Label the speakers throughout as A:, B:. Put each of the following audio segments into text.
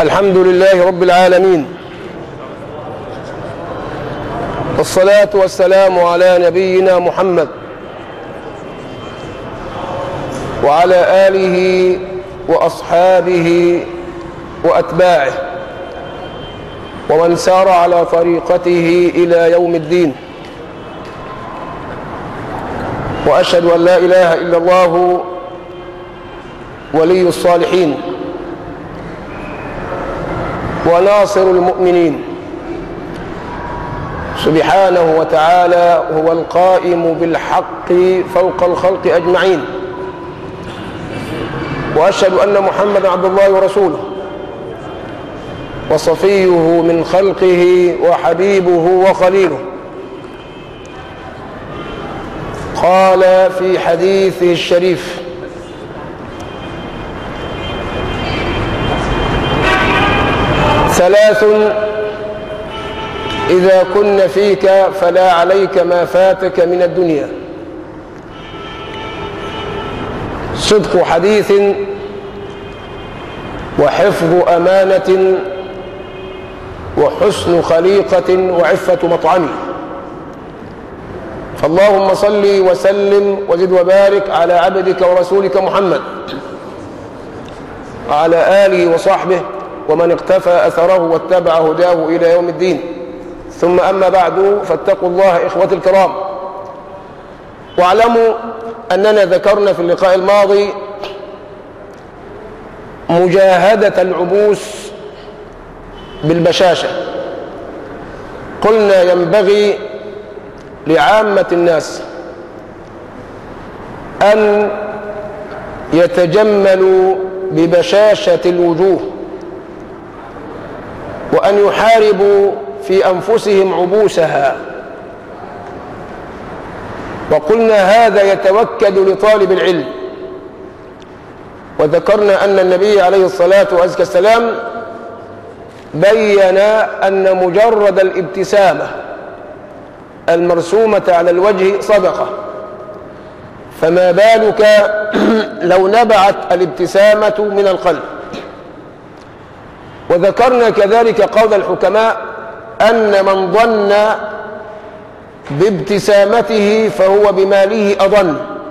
A: الحمد لله رب العالمين والصلاة والسلام على نبينا محمد وعلى آله وأصحابه وأتباعه ومن سار على طريقته إلى يوم الدين وأشهد أن لا إله إلا الله ولي الصالحين وناصر المؤمنين سبحانه وتعالى هو القائم بالحق فوق الخلق أجمعين وأشهد أن محمدا عبد الله ورسوله وصفيه من خلقه وحبيبه وخليله قال في حديثه الشريف ثلاث إذا كن فيك فلا عليك ما فاتك من الدنيا صدق حديث وحفظ أمانة وحسن خليقة وعفة مطعم فاللهم صل وسلم وزد وبارك على عبدك ورسولك محمد وعلى آله وصحبه ومن اقتفى أثره واتبع هداه إلى يوم الدين ثم أما بعد فاتقوا الله إخوة الكرام واعلموا أننا ذكرنا في اللقاء الماضي مجاهدة العبوس بالبشاشة قلنا ينبغي لعامة الناس أن يتجملوا ببشاشة الوجوه وأن يحاربوا في أنفسهم عبوسها وقلنا هذا يتوكد لطالب العلم وذكرنا أن النبي عليه الصلاة والسلام بين أن مجرد الابتسامة المرسومة على الوجه صدقة فما بالك لو نبعت الابتسامة من القلب وذكرنا كذلك قول الحكماء أن من ظن بابتسامته فهو بماله أظن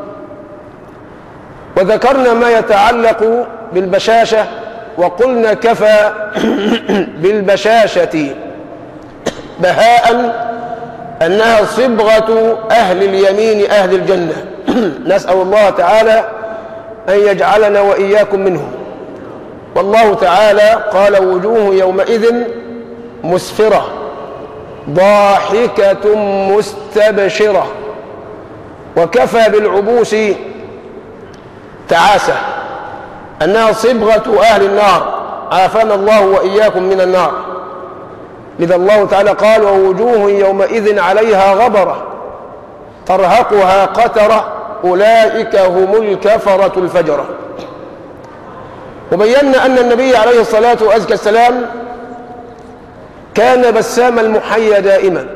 A: وذكرنا ما يتعلق بالبشاشة وقلنا كفى بالبشاشة بهاء أنها صبغة أهل اليمين أهل الجنة نسأل الله تعالى أن يجعلنا وإياكم منهم والله تعالى قال وجوه يومئذ مسفرة ضاحكة مستبشرة وكفى بالعبوس تعاسة أنها صبغة أهل النار عافانا الله وإياكم من النار لذا الله تعالى قال ووجوه يومئذ عليها غبرة ترهقها قترة أولئك هم الكفرة الفجرة وبينا أن النبي عليه الصلاة والسلام كان بسام المحيا دائما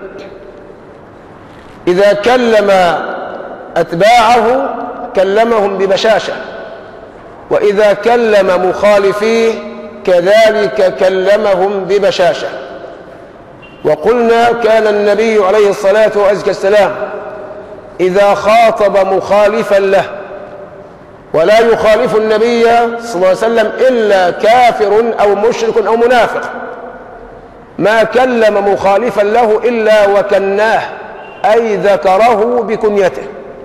A: إذا كلم أتباعه كلمهم ببشاشة وإذا كلم مخالفيه كذلك كلمهم ببشاشة وقلنا كان النبي عليه الصلاة والسلام إذا خاطب مخالفا له ولا يخالف النبي صلى الله عليه وسلم إلا كافر أو مشرك أو منافق ما كلم مخالفا له إلا وكناه أي ذكره بكنيته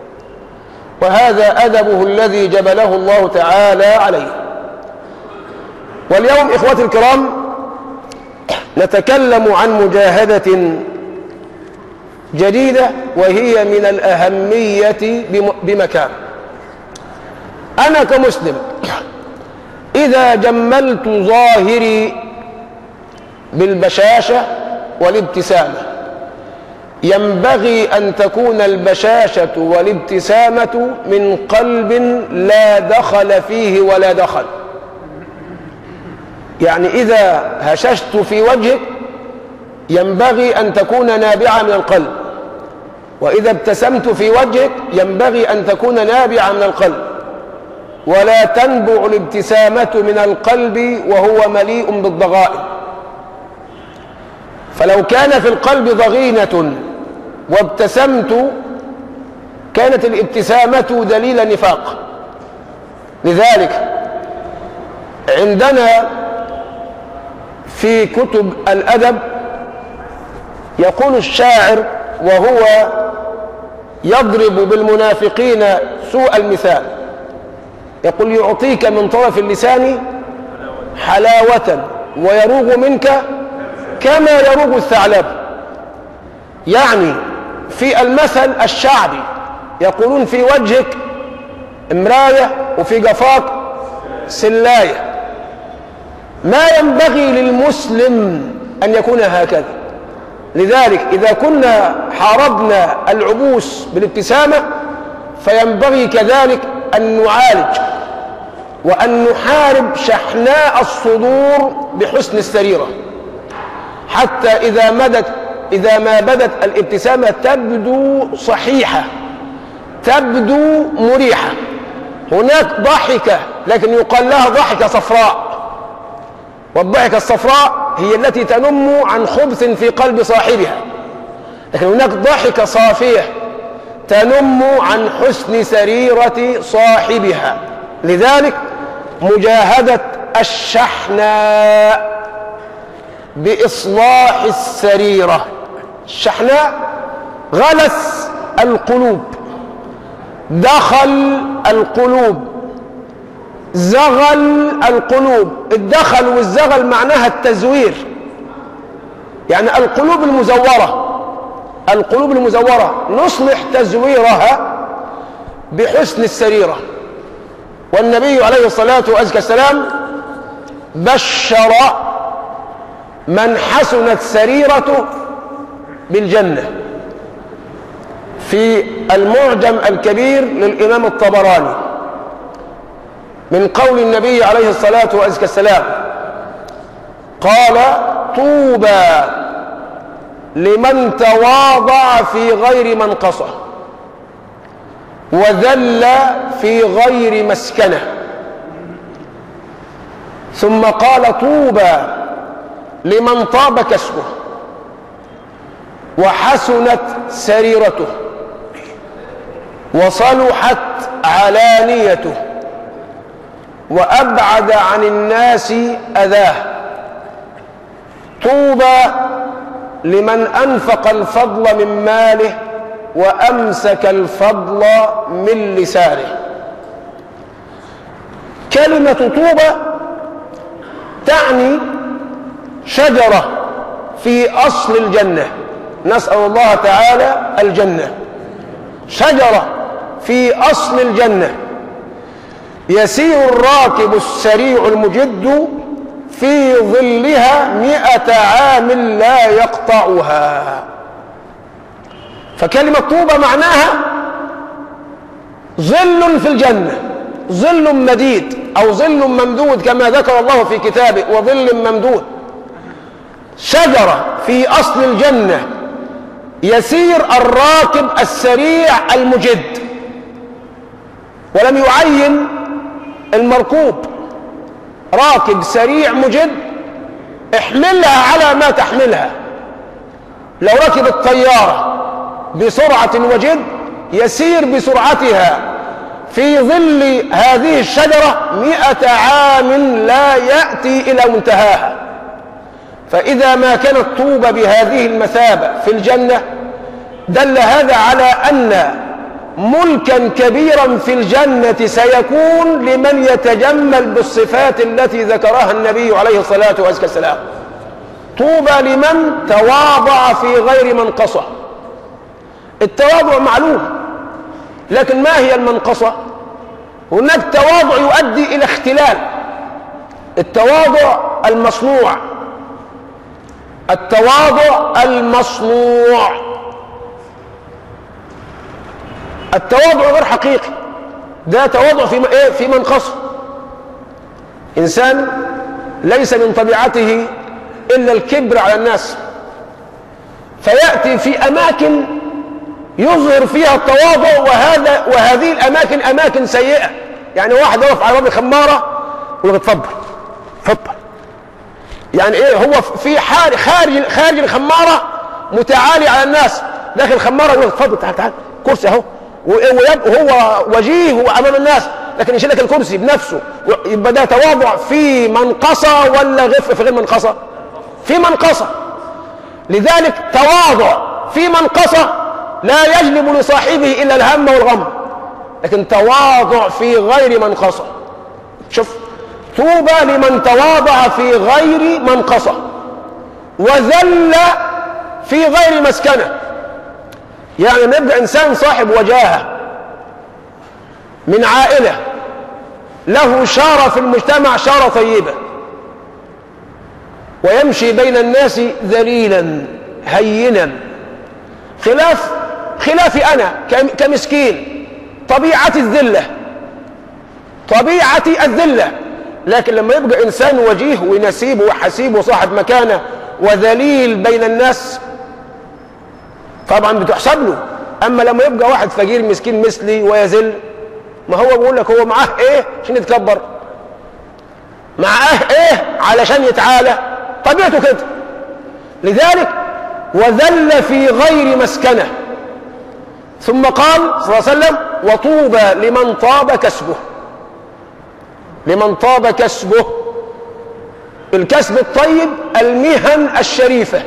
A: وهذا أدبه الذي جبله الله تعالى عليه واليوم إخوتي الكرام نتكلم عن مجاهدة جديدة وهي من الأهمية بمكان أنا كمسلم إذا جملت ظاهري بالبشاشة والابتسامة ينبغي أن تكون البشاشة والابتسامة من قلب لا دخل فيه ولا دخل يعني إذا هششت في وجهك ينبغي أن تكون نابعة من القلب وإذا ابتسمت في وجهك ينبغي أن تكون نابعة من القلب ولا تنبع الابتسامة من القلب وهو مليء بالضغائن فلو كان في القلب ضغينة وابتسمت كانت الابتسامة دليل نفاق لذلك عندنا في كتب الأدب يقول الشاعر وهو يضرب بالمنافقين سوء المثال يقول يعطيك من طرف اللسان حلاوة ويروغ منك كما يروغ الثعلب يعني في المثل الشعبي يقولون في وجهك مراية وفي قفاك سلاية ما ينبغي للمسلم أن يكون هكذا لذلك إذا كنا حاربنا العبوس بالابتسامة فينبغي كذلك أن نعالج وأن نحارب شحناء الصدور بحسن السريرة حتى إذا مدت إذا ما بدت الابتسامة تبدو صحيحة تبدو مريحة هناك ضحكة لكن يقال لها ضحكة صفراء والضحكة الصفراء هي التي تنم عن خبث في قلب صاحبها لكن هناك ضحكة صافية تنم عن حسن سريرة صاحبها لذلك مجاهدة الشحناء بإصلاح السريرة الشحناء غلس القلوب دخل القلوب زغل القلوب الدخل والزغل معناها التزوير يعني القلوب المزورة القلوب المزورة نصلح تزويرها بحسن السريرة والنبي عليه الصلاة والسلام بشر من حسنت سريرته بالجنة في المعجم الكبير للإمام الطبراني من قول النبي عليه الصلاة والسلام قال طوبى لمن تواضع في غير منقصة وذل في غير مسكنة ثم قال طوبى لمن طاب كسبه وحسنت سريرته وصلحت علانيته وأبعد عن الناس أذاه طوبى لمن أنفق الفضل من ماله وأمسك الفضل من لسانه كلمة طوبى تعني شجرة في أصل الجنة نسأل الله تعالى الجنة شجرة في أصل الجنة يسير الراكب السريع المجد في ظلها مئة عام لا يقطعها فكلمة طوبى معناها ظل في الجنة ظل مديد أو ظل ممدود كما ذكر الله في كتابه وظل ممدود شجرة في أصل الجنة يسير الراكب السريع المجد ولم يعين المركوب راكب سريع مجد احملها على ما تحملها لو ركب الطيارة بسرعة وجد يسير بسرعتها في ظل هذه الشجرة مئة عام لا يأتي إلى منتهاها فإذا ما كانت طوبى بهذه المثابة في الجنة دل هذا على أن ملكا كبيرا في الجنة سيكون لمن يتجمل بالصفات التي ذكرها النبي عليه الصلاة والسلام طوبى لمن تواضع في غير منقصة التواضع معلوم لكن ما هي المنقصة هناك تواضع يؤدي إلى اختلال التواضع المصنوع التواضع المصنوع التواضع غير حقيقي ده تواضع في ايه في منقصه انسان ليس من طبيعته الا الكبر على الناس فياتي في اماكن يظهر فيها التواضع وهذا وهذه الاماكن اماكن سيئه يعني واحد يقف على باب الخماره ويقول اتفضل اتفضل يعني ايه هو في حال خارج خارج الخماره متعالي على الناس داخل الخماره يقول اتفضل تعال تعال كرسي اهو وهو وجيه امام الناس لكن يشيل لك الكرسي بنفسه يبقى ده تواضع في منقصه ولا غف في غير منقصه في منقصه لذلك تواضع في منقصه لا يجلب لصاحبه الا الهم والغم لكن تواضع في غير منقصه شوف طوبى لمن تواضع في غير منقصه وذل في غير مسكنه يعني نبقى انسان صاحب وجاهه من عائله له شاره في المجتمع شاره طيبه ويمشي بين الناس ذليلا هينا خلاف خلافي انا كمسكين طبيعتي الذله طبيعتي الذله لكن لما يبقى انسان وجيه ونسيب وحسيب وصاحب مكانه وذليل بين الناس طبعا بتحسب له اما لما يبقى واحد فقير مسكين مثلي ويذل ما هو بيقول لك هو معاه ايه عشان يتكبر معاه ايه علشان يتعالى طبيعته كده لذلك وذل في غير مسكنه ثم قال صلى الله عليه وسلم وطوبى لمن طاب كسبه لمن طاب كسبه الكسب الطيب المهن الشريفه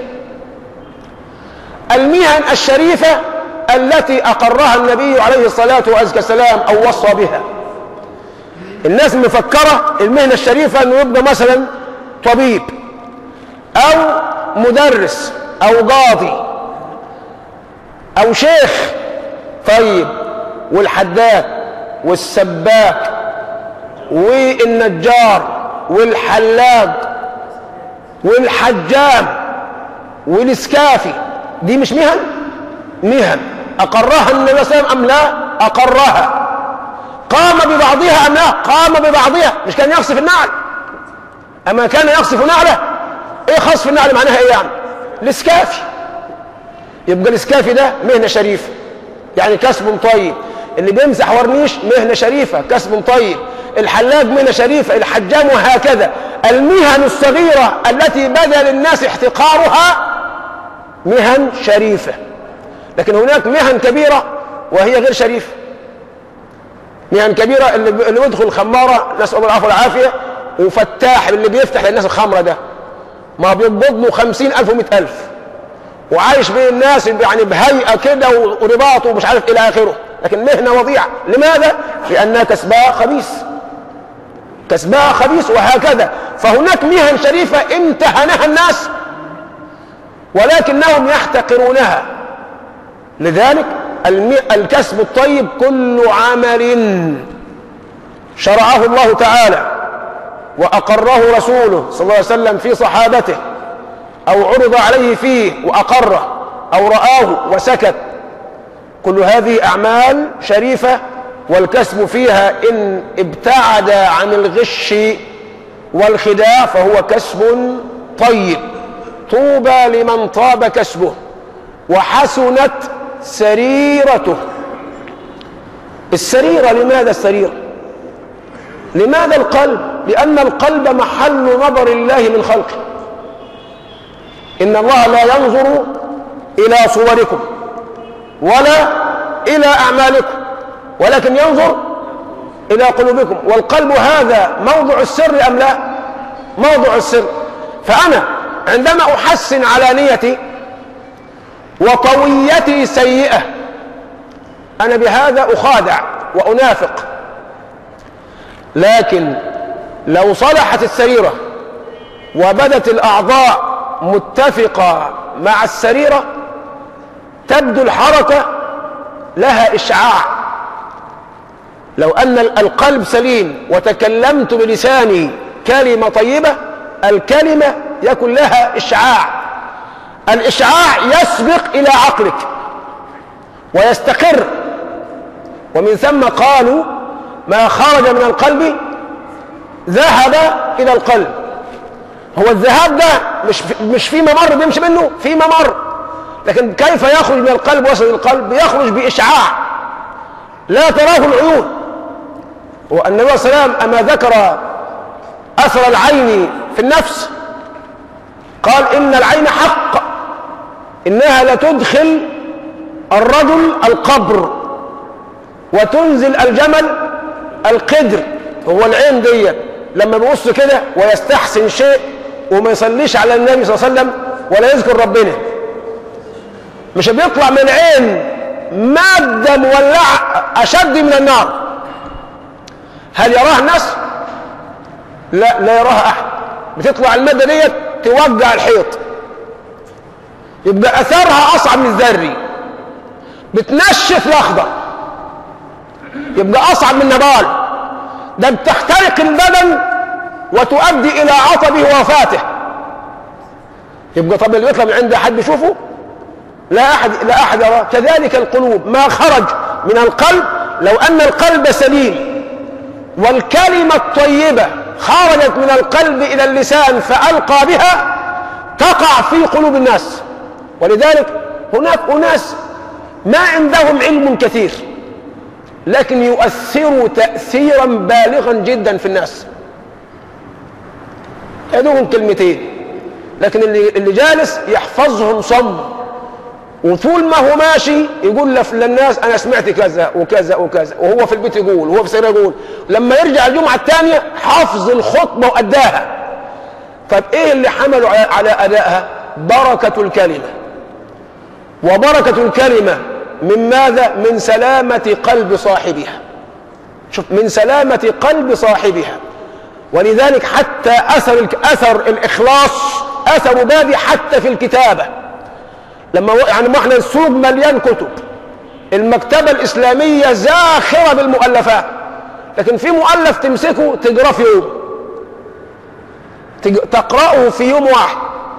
A: المهن الشريفة التي أقرها النبي عليه الصلاة والسلام أو وصى بها الناس مفكرة المهنة الشريفة أنه يبقى مثلا طبيب أو مدرس أو قاضي أو شيخ طيب والحداد والسباك والنجار والحلاق والحجام والاسكافي دي مش مهن مهن أقرها النبي صلى الله عليه وسلم أم لا أقرها قام ببعضها أم لا قام ببعضها مش كان يقصف النعل أما كان يقصف نعله إيه خصف النعل معناها إيه يعني الإسكافي يبقى الإسكافي ده مهنة شريفة يعني كسب طيب اللي بيمسح ورنيش مهنة شريفة كسب طيب الحلاق مهنة شريفة الحجام وهكذا المهن الصغيرة التي بدا للناس احتقارها مهن شريفة لكن هناك مهن كبيرة وهي غير شريفة مهن كبيرة اللي اللي بيدخل الخمارة نسأل الله العفو والعافية وفتاح اللي بيفتح للناس الخمرة ده ما بيقبض له خمسين ألف ومئة ألف وعايش بين الناس يعني بهيئة كده ورباط ومش عارف إلى آخره لكن مهنة وضيعة لماذا؟ لأنها كسبها خبيث كسبها خبيث وهكذا فهناك مهن شريفة امتهنها الناس ولكنهم يحتقرونها لذلك الكسب الطيب كل عمل شرعه الله تعالى وأقره رسوله صلى الله عليه وسلم في صحابته أو عرض عليه فيه وأقره أو رآه وسكت كل هذه أعمال شريفة والكسب فيها إن ابتعد عن الغش والخداع فهو كسب طيب طوبى لمن طاب كسبه وحسنت سريرته السريرة لماذا السريرة لماذا القلب لأن القلب محل نظر الله من خلقه إن الله لا ينظر إلى صوركم ولا إلى أعمالكم ولكن ينظر إلى قلوبكم والقلب هذا موضع السر أم لا موضع السر فأنا عندما أحسن على نيتي وطويتي سيئة أنا بهذا أخادع وأنافق لكن لو صلحت السريرة وبدت الأعضاء متفقة مع السريرة تبدو الحركة لها إشعاع لو أن القلب سليم وتكلمت بلساني كلمة طيبة الكلمة يكن لها إشعاع الإشعاع يسبق إلى عقلك ويستقر ومن ثم قالوا ما خرج من القلب ذهب إلى القلب هو الذهاب ده مش مش في ممر بيمشي منه في ممر لكن كيف يخرج من القلب وصل القلب يخرج بإشعاع لا تراه العيون والنبي صلى الله عليه وسلم أما ذكر أثر العين في النفس قال إن العين حق إنها لتدخل الرجل القبر وتنزل الجمل القدر هو العين دي لما بيبص كده ويستحسن شيء وما يصليش على النبي صلى الله عليه وسلم ولا يذكر ربنا مش بيطلع من العين مادة مولعة أشد من النار هل يراها الناس؟ لا لا يراها أحد بتطلع المادة ديت توجع الحيط يبقى أثرها أصعب من الذري بتنشف الأخضر يبقى أصعب من النبال ده بتخترق البدن وتؤدي إلى عطبه ووفاته يبقى طب اللي يطلع من عند أحد بيشوفه لا أحد لا أحد يراه كذلك القلوب ما خرج من القلب لو أن القلب سليم والكلمة الطيبة خرجت من القلب إلى اللسان فألقى بها تقع في قلوب الناس ولذلك هناك أناس ما عندهم علم كثير لكن يؤثروا تأثيرا بالغا جدا في الناس يدوهم كلمتين لكن اللي, اللي جالس يحفظهم صم وطول ما هو ماشي يقول للناس انا سمعت كذا وكذا وكذا وهو في البيت يقول وهو في سر يقول لما يرجع الجمعه الثانيه حافظ الخطبه واداها طب ايه اللي حملوا على ادائها بركه الكلمه وبركه الكلمه من ماذا من سلامه قلب صاحبها شوف من سلامه قلب صاحبها ولذلك حتى اثر اثر الاخلاص اثر بادي حتى في الكتابه لما يعني ما احنا السوق مليان كتب المكتبة الإسلامية زاخرة بالمؤلفات لكن في مؤلف تمسكه تقراه في يوم تقرأه في يوم واحد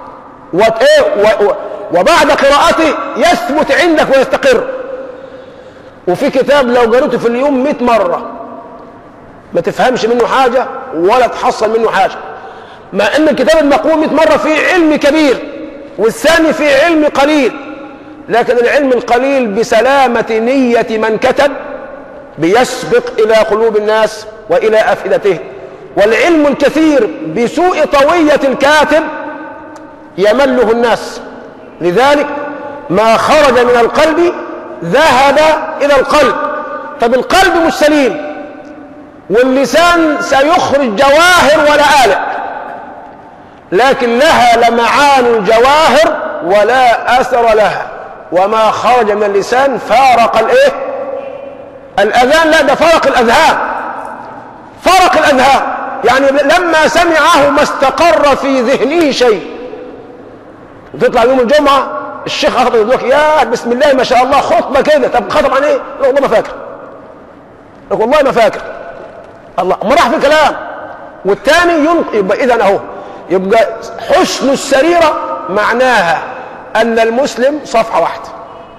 A: وبعد قراءته يثبت عندك ويستقر وفي كتاب لو قريته في اليوم 100 مرة ما تفهمش منه حاجة ولا تحصل منه حاجة مع ان الكتاب المقروء 100 مرة فيه علم كبير والثاني في علم قليل لكن العلم القليل بسلامة نية من كتب بيسبق إلى قلوب الناس وإلى أفئدتهم والعلم الكثير بسوء طوية الكاتب يمله الناس لذلك ما خرج من القلب ذهب إلى القلب طب القلب مش سليم واللسان سيخرج جواهر ولا آلئ لكن لها لمعان الجواهر ولا أثر لها وما خرج من اللسان فارق الايه الأذان لا ده فرق الأذهان فرق الأذهان يعني لما سمعه ما استقر في ذهنه شيء وتطلع يوم الجمعة الشيخ أخذ يقول لك يا بسم الله ما شاء الله خطبة كده طب خطب عن ايه؟ لا والله ما فاكر لك والله ما فاكر الله ما راح في كلام والتاني ينقل يبقى إذا أهو يبقى حسن السريرة معناها أن المسلم صفحة واحدة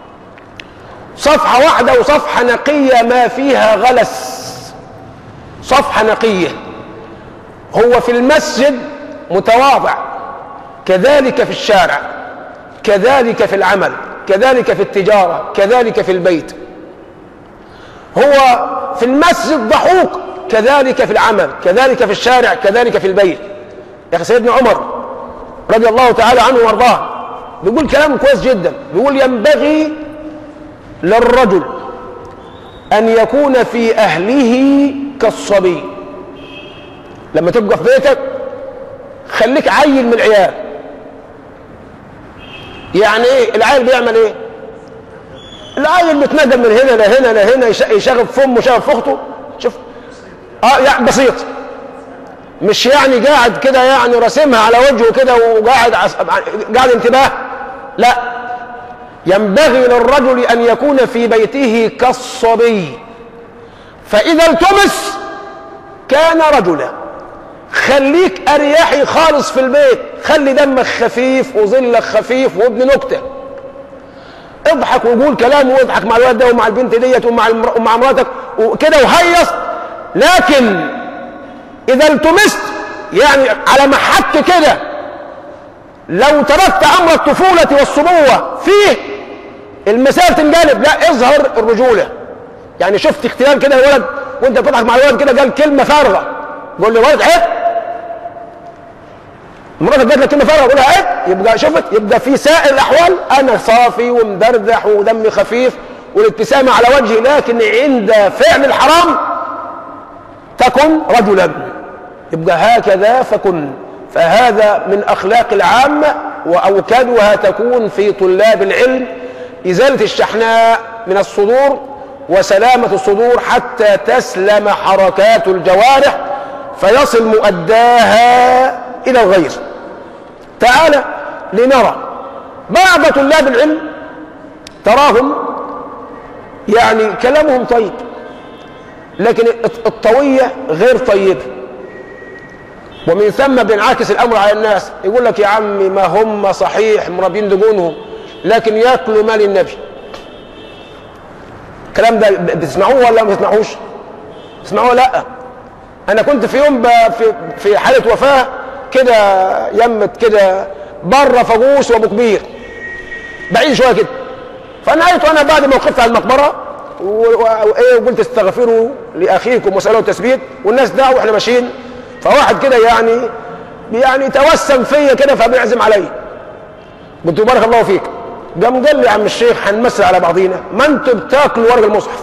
A: صفحة واحدة وصفحة نقية ما فيها غلس صفحة نقية هو في المسجد متواضع كذلك في الشارع كذلك في العمل كذلك في التجارة كذلك في البيت هو في المسجد ضحوك كذلك في العمل كذلك في الشارع كذلك في البيت يا اخي سيدنا عمر رضي الله تعالى عنه وارضاه بيقول كلام كويس جدا بيقول ينبغي للرجل ان يكون في اهله كالصبي لما تبقى في بيتك خليك عيل من العيال يعني ايه العيل بيعمل ايه العيل بيتنقل من هنا لهنا لهنا يشغل في امه يشغل في اخته شوف اه يعني بسيط مش يعني قاعد كده يعني راسمها على وجهه كده وقاعد عس... قاعد انتباه لا ينبغي للرجل ان يكون في بيته كالصبي فاذا التمس كان رجلا خليك اريحي خالص في البيت خلي دمك خفيف وظلك خفيف وابن نكته اضحك وقول كلام واضحك مع الولد ده ومع البنت ديت ومع المر... ومع مراتك وكده وهيص لكن اذا التمست يعني على محك كده لو تركت امر الطفولة والصبوة فيه المسائل تنقلب لا اظهر الرجولة يعني شفت اختلال كده الولد وانت بتضحك مع الولد كده قال كلمه فارغه قول له ولد عيب مراتك قالت لك كلمه فارغه قول لها عيب يبقى شفت يبقى في سائر الاحوال انا صافي ومدردح ودمي خفيف والابتسامه على وجهي لكن عند فعل الحرام تكن رجلا يبقى هكذا فكن فهذا من اخلاق العامه واوكدها تكون في طلاب العلم ازاله الشحناء من الصدور وسلامه الصدور حتى تسلم حركات الجوارح فيصل مؤداها الى الغير تعال لنرى بعض طلاب العلم تراهم يعني كلامهم طيب لكن الطوية غير طيبة ومن ثم بينعكس الأمر على الناس يقول لك يا عمي ما هم صحيح مربين دجونهم لكن ياكلوا مال النبي الكلام ده بتسمعوه ولا ما بتسمعوش؟ تسمعوه لا انا كنت في يوم في في حاله وفاه كده يمت كده بره فجوس وابو كبير بعيد شويه كده فنهيت وانا بعد ما وقفت على المقبره وايه وقلت استغفروا لاخيكم واسالوا التثبيت والناس دعوا واحنا ماشيين فواحد كده يعني يعني توسم فيا كده فبيعزم عليا قلت له بارك الله فيك قام قال لي يا عم الشيخ هنمثل على بعضينا ما انتوا بتاكلوا ورق المصحف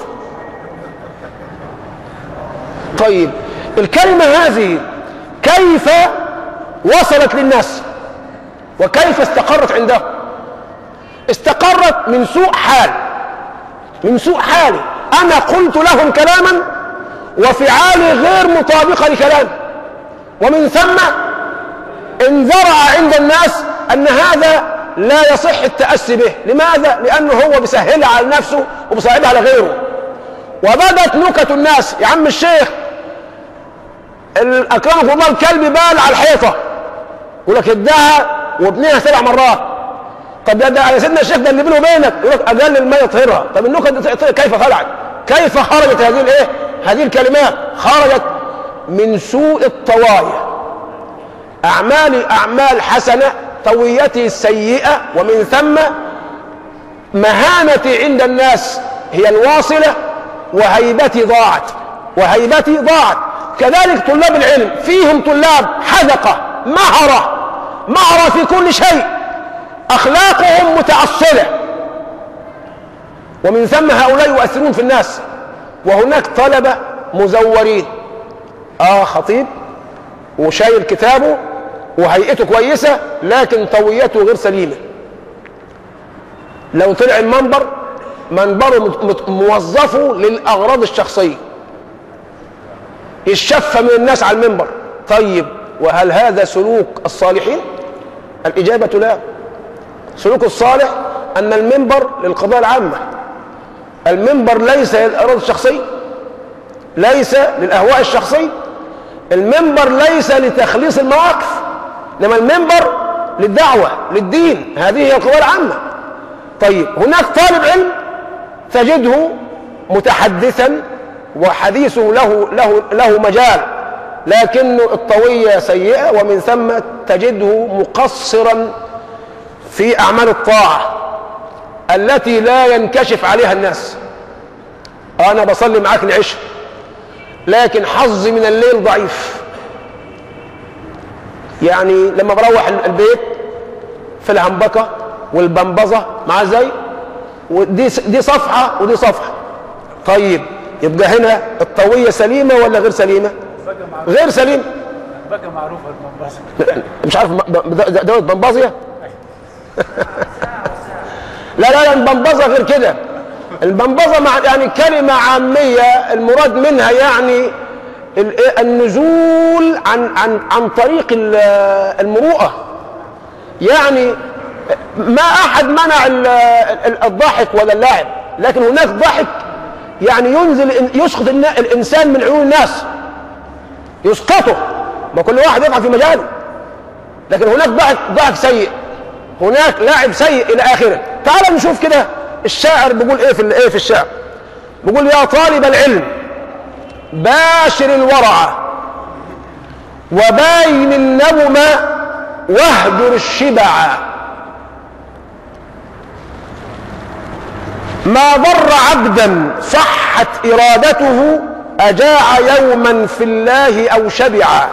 A: طيب الكلمه هذه كيف وصلت للناس وكيف استقرت عندهم استقرت من سوء حال من سوء حالي انا قلت لهم كلاما وفعالي غير مطابقه لكلامي ومن ثم انذرع عند الناس ان هذا لا يصح التاسي به لماذا لانه هو بيسهلها على نفسه وبيصعبها على غيره وبدت نكت الناس يا عم الشيخ اكرمك الله الكلب بال على الحيطه يقول لك اداها وابنيها سبع مرات طب ده, ده يا سيدنا الشيخ ده اللي بينه وبينك يقول لك اقل الماء يطهرها طب النكت دي كيف خلعت كيف خرجت هذه الايه هذه الكلمات خرجت من سوء الطوايا اعمالي اعمال حسنه طويتي السيئه ومن ثم مهانتي عند الناس هي الواصله وهيبتي ضاعت وهيبتي ضاعت كذلك طلاب العلم فيهم طلاب حذقه مهره مهره في كل شيء اخلاقهم متاصله ومن ثم هؤلاء يؤثرون في الناس وهناك طلبه مزورين اه خطيب وشايل كتابه وهيئته كويسه لكن طويته غير سليمه لو طلع المنبر منبره موظفه للاغراض الشخصيه الشفة من الناس على المنبر طيب وهل هذا سلوك الصالحين الإجابة لا سلوك الصالح أن المنبر للقضاء العامة المنبر ليس للأغراض الشخصية ليس للأهواء الشخصية المنبر ليس لتخليص المواقف إنما المنبر للدعوة للدين هذه هي القضاء العامة طيب هناك طالب علم تجده متحدثا وحديثه له له له مجال لكنه الطوية سيئة ومن ثم تجده مقصرا في أعمال الطاعة التي لا ينكشف عليها الناس أنا بصلي معاك العشاء لكن حظي من الليل ضعيف يعني لما بروح البيت في الهنبكة والبنبظة مع زي ودي دي صفحة ودي صفحة طيب يبقى هنا الطوية سليمة ولا غير سليمة غير سليمة
B: بقى معروفة المنبسط
A: مش عارف دولة بنبازية لا لا لا البنبظة غير كده البنبظة مع يعني كلمة عامية المراد منها يعني النزول عن عن عن طريق المروءة يعني ما أحد منع الضحك ولا اللعب لكن هناك ضحك يعني ينزل يسقط الانسان من عيون الناس يسقطه ما كل واحد يضحك في مجاله لكن هناك ضحك ضحك سيء هناك لاعب سيء الى اخره تعال نشوف كده الشاعر بيقول ايه في ايه في الشعر بيقول يا طالب العلم باشر الورع وباين النوم واهجر الشبع ما ضر عبدا صحت ارادته أجاع يوما في الله أو شبعا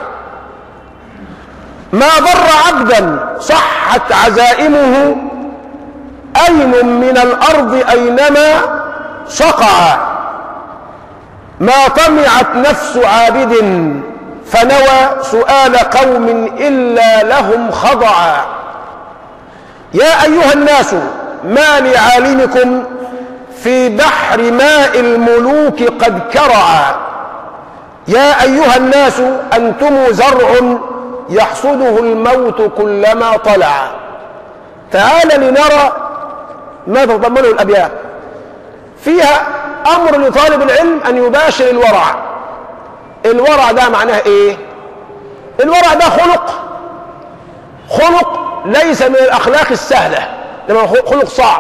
A: ما ضر عبدا صحت عزائمه أين من الأرض أينما صقع ما طمعت نفس عابد فنوى سؤال قوم إلا لهم خضعا يا أيها الناس ما لعالمكم في بحر ماء الملوك قد كرعا يا أيها الناس أنتم زرع يحصده الموت كلما طلع تعال لنرى ما تتضمنه الأبيات فيها أمر لطالب العلم أن يباشر الورع الورع ده معناه إيه الورع ده خلق خلق ليس من الأخلاق السهلة لما خلق صعب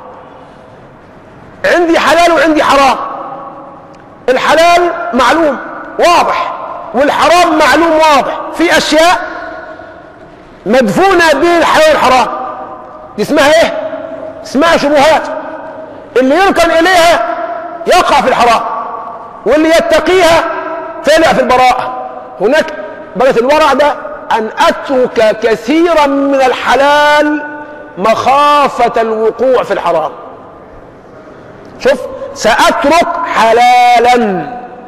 A: عندي حلال وعندي حرام الحلال معلوم واضح والحرام معلوم واضح في أشياء مدفونة بين الحلال والحرام دي اسمها ايه اسمها شبهات اللي يركن إليها يقع في الحرام واللي يتقيها طلع في البراءة هناك بقت الورع ده أن أترك كثيرا من الحلال مخافة الوقوع في الحرام شوف سأترك حلالا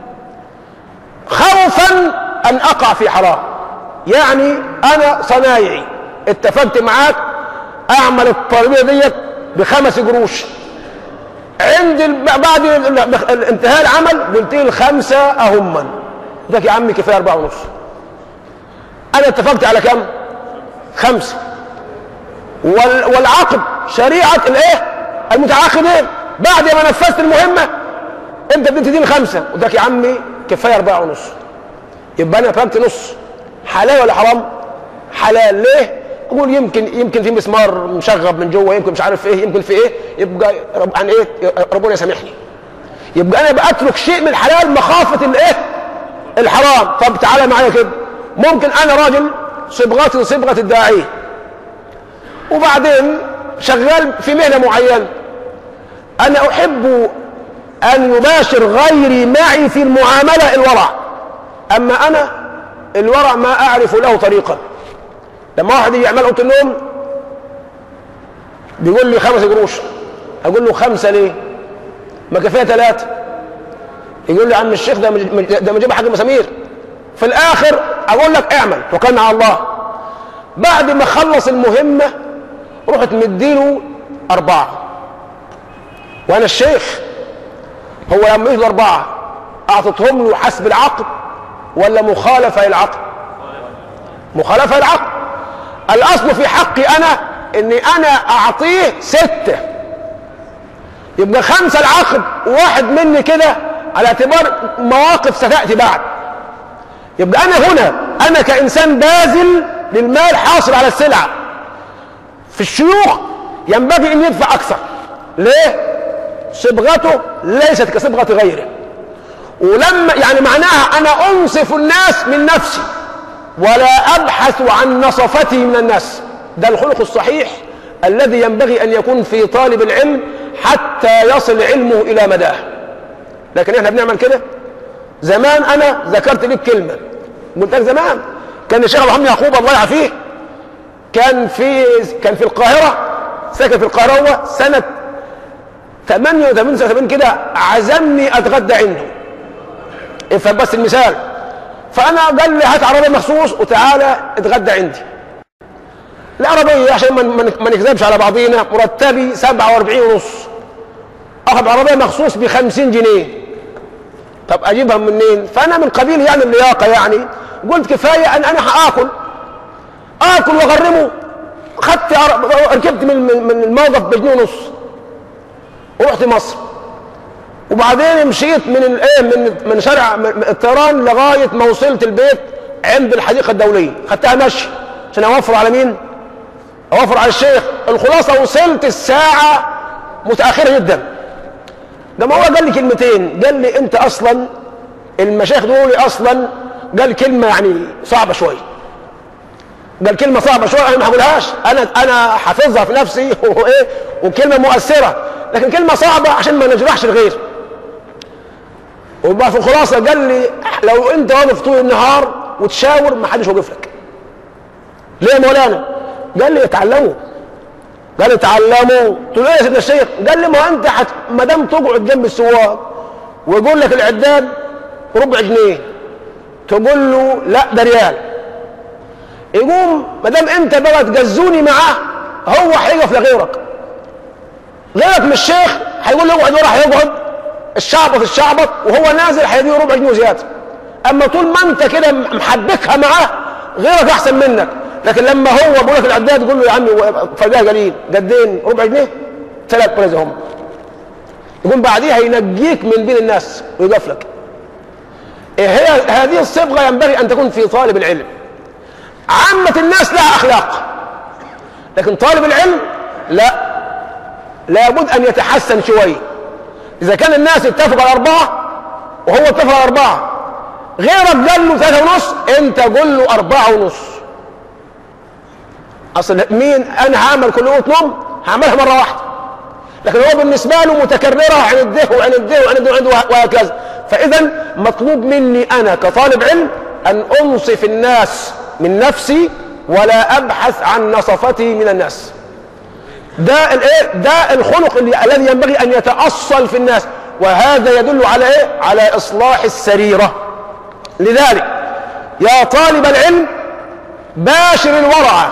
A: خوفا أن أقع في حرام يعني أنا صنايعي اتفقت معاك أعمل الطلبية ديت بخمس قروش عند ال- بعد ال- ال- انتهاء العمل قلت لي الخمسة أهما قلت لك يا عمي كفاية أربعة ونص أنا اتفقت على كم؟ خمسة وال- والعقد شريعة الايه؟ المتعاقدين بعد ما نفذت المهمة انت بديت تديني خمسة قلت لك يا عمي كفاية أربعة ونص يبقى أنا اتفقت نص حلال ولا حرام؟ حلال ليه؟ يقول يمكن يمكن في مسمار مشغب من جوه يمكن مش عارف ايه يمكن في ايه يبقى رب عن ايه ربنا يسامحني يبقى انا بترك شيء من الحلال مخافه الايه الحرام طب تعالى معايا كده ممكن انا راجل صبغتي صبغه الداعيه وبعدين شغال في مهنه معينه انا احب ان يباشر غيري معي في المعامله الورع اما انا الورع ما اعرف له طريقا لما واحد يجي يعمل اوضه النوم بيقول لي خمس قروش اقول له خمسه ليه؟ ما كفايه ثلاثه يقول لي يا عم الشيخ ده مج- مج- ده مجيب حاجه مسامير في الاخر اقول لك اعمل توكلنا على الله بعد ما خلص المهمه رحت مديله اربعه وانا الشيخ هو لما يجي اربعه اعطيتهم له حسب العقد ولا مخالفه للعقد؟ مخالفه للعقد الاصل في حقي انا اني انا اعطيه سته يبقى خمسه العقد وواحد مني كده على اعتبار مواقف ستاتي بعد يبقى انا هنا انا كانسان باذل للمال حاصل على السلعه في الشيوخ ينبغي ان يدفع اكثر ليه صبغته ليست كصبغه غيره ولما يعني معناها انا انصف الناس من نفسي ولا ابحث عن نصفتي من الناس ده الخلق الصحيح الذي ينبغي ان يكون في طالب العلم حتى يصل علمه الى مداه لكن احنا بنعمل كده زمان انا ذكرت لك كلمه قلت لك زمان كان الشيخ محمد يعقوب الله يعافيه كان في كان في القاهره ساكن في القاهره هو سنه 88 89 كده عزمني اتغدى عنده افهم بس المثال فانا قال لي هات عربيه مخصوص وتعالى اتغدى عندي العربيه عشان ما- ما ما نكذبش على بعضينا مرتبي 47 ونص اخذ عربيه مخصوص ب 50 جنيه طب اجيبها منين فانا من قبيل يعني اللياقه يعني قلت كفايه ان انا هاكل اكل واغرمه خدت عر- ركبت من من من الموقف بجنيه ونص ورحت مصر وبعدين مشيت من الايه من من شارع من الطيران لغايه ما وصلت البيت عند الحديقه الدوليه خدتها مشي عشان اوفر على مين؟ اوفر على الشيخ الخلاصه وصلت الساعه متاخره جدا لما هو قال لي كلمتين قال لي انت اصلا المشايخ دول اصلا قال كلمه يعني صعبه شويه قال كلمه صعبه شويه انا ما هقولهاش انا انا حافظها في نفسي وايه وكلمه مؤثره لكن كلمه صعبه عشان ما نجرحش الغير وبقى في الخلاصه قال لي لو انت واقف طول النهار وتشاور ما حدش واقف لك ليه يا مولانا قال لي اتعلموا قال لي اتعلموا قلت له ايه يا سيدنا الشيخ قال لي ما انت حت... ما دام تقعد جنب السواق ويقول لك العداد ربع جنيه تقول له لا ده ريال يقوم ما دام انت بقى تجزوني معاه هو هيقف لغيرك غيرك من الشيخ هيقول له اقعد ورا هيقعد الشعبط الشعبط وهو نازل هيديه ربع جنيه زياده اما طول ما انت كده محبكها معاه غيرك احسن منك لكن لما هو بيقول لك العداد تقول له يا عمي فرقها قليل قدين ربع جنيه ثلاث قريزه هم يقوم بعديها ينجيك من بين الناس ويقف لك إيه هي هذه الصبغه ينبغي ان تكون في طالب العلم عامه الناس لها اخلاق لكن طالب العلم لا لابد ان يتحسن شويه اذا كان الناس اتفقوا على اربعه وهو اتفق على اربعه غيرك قال له ثلاثه ونص انت قول له اربعه ونص اصل مين انا هعمل كل اوضه نوم هعملها مره واحده لكن هو بالنسبه له متكرره عن الده وعن الده وعن الده وهكذا فاذا مطلوب مني انا كطالب علم ان انصف الناس من نفسي ولا ابحث عن نصفتي من الناس ده الايه ده الخلق اللي الذي ينبغي ان يتاصل في الناس وهذا يدل على ايه على اصلاح السريره لذلك يا طالب العلم باشر الورع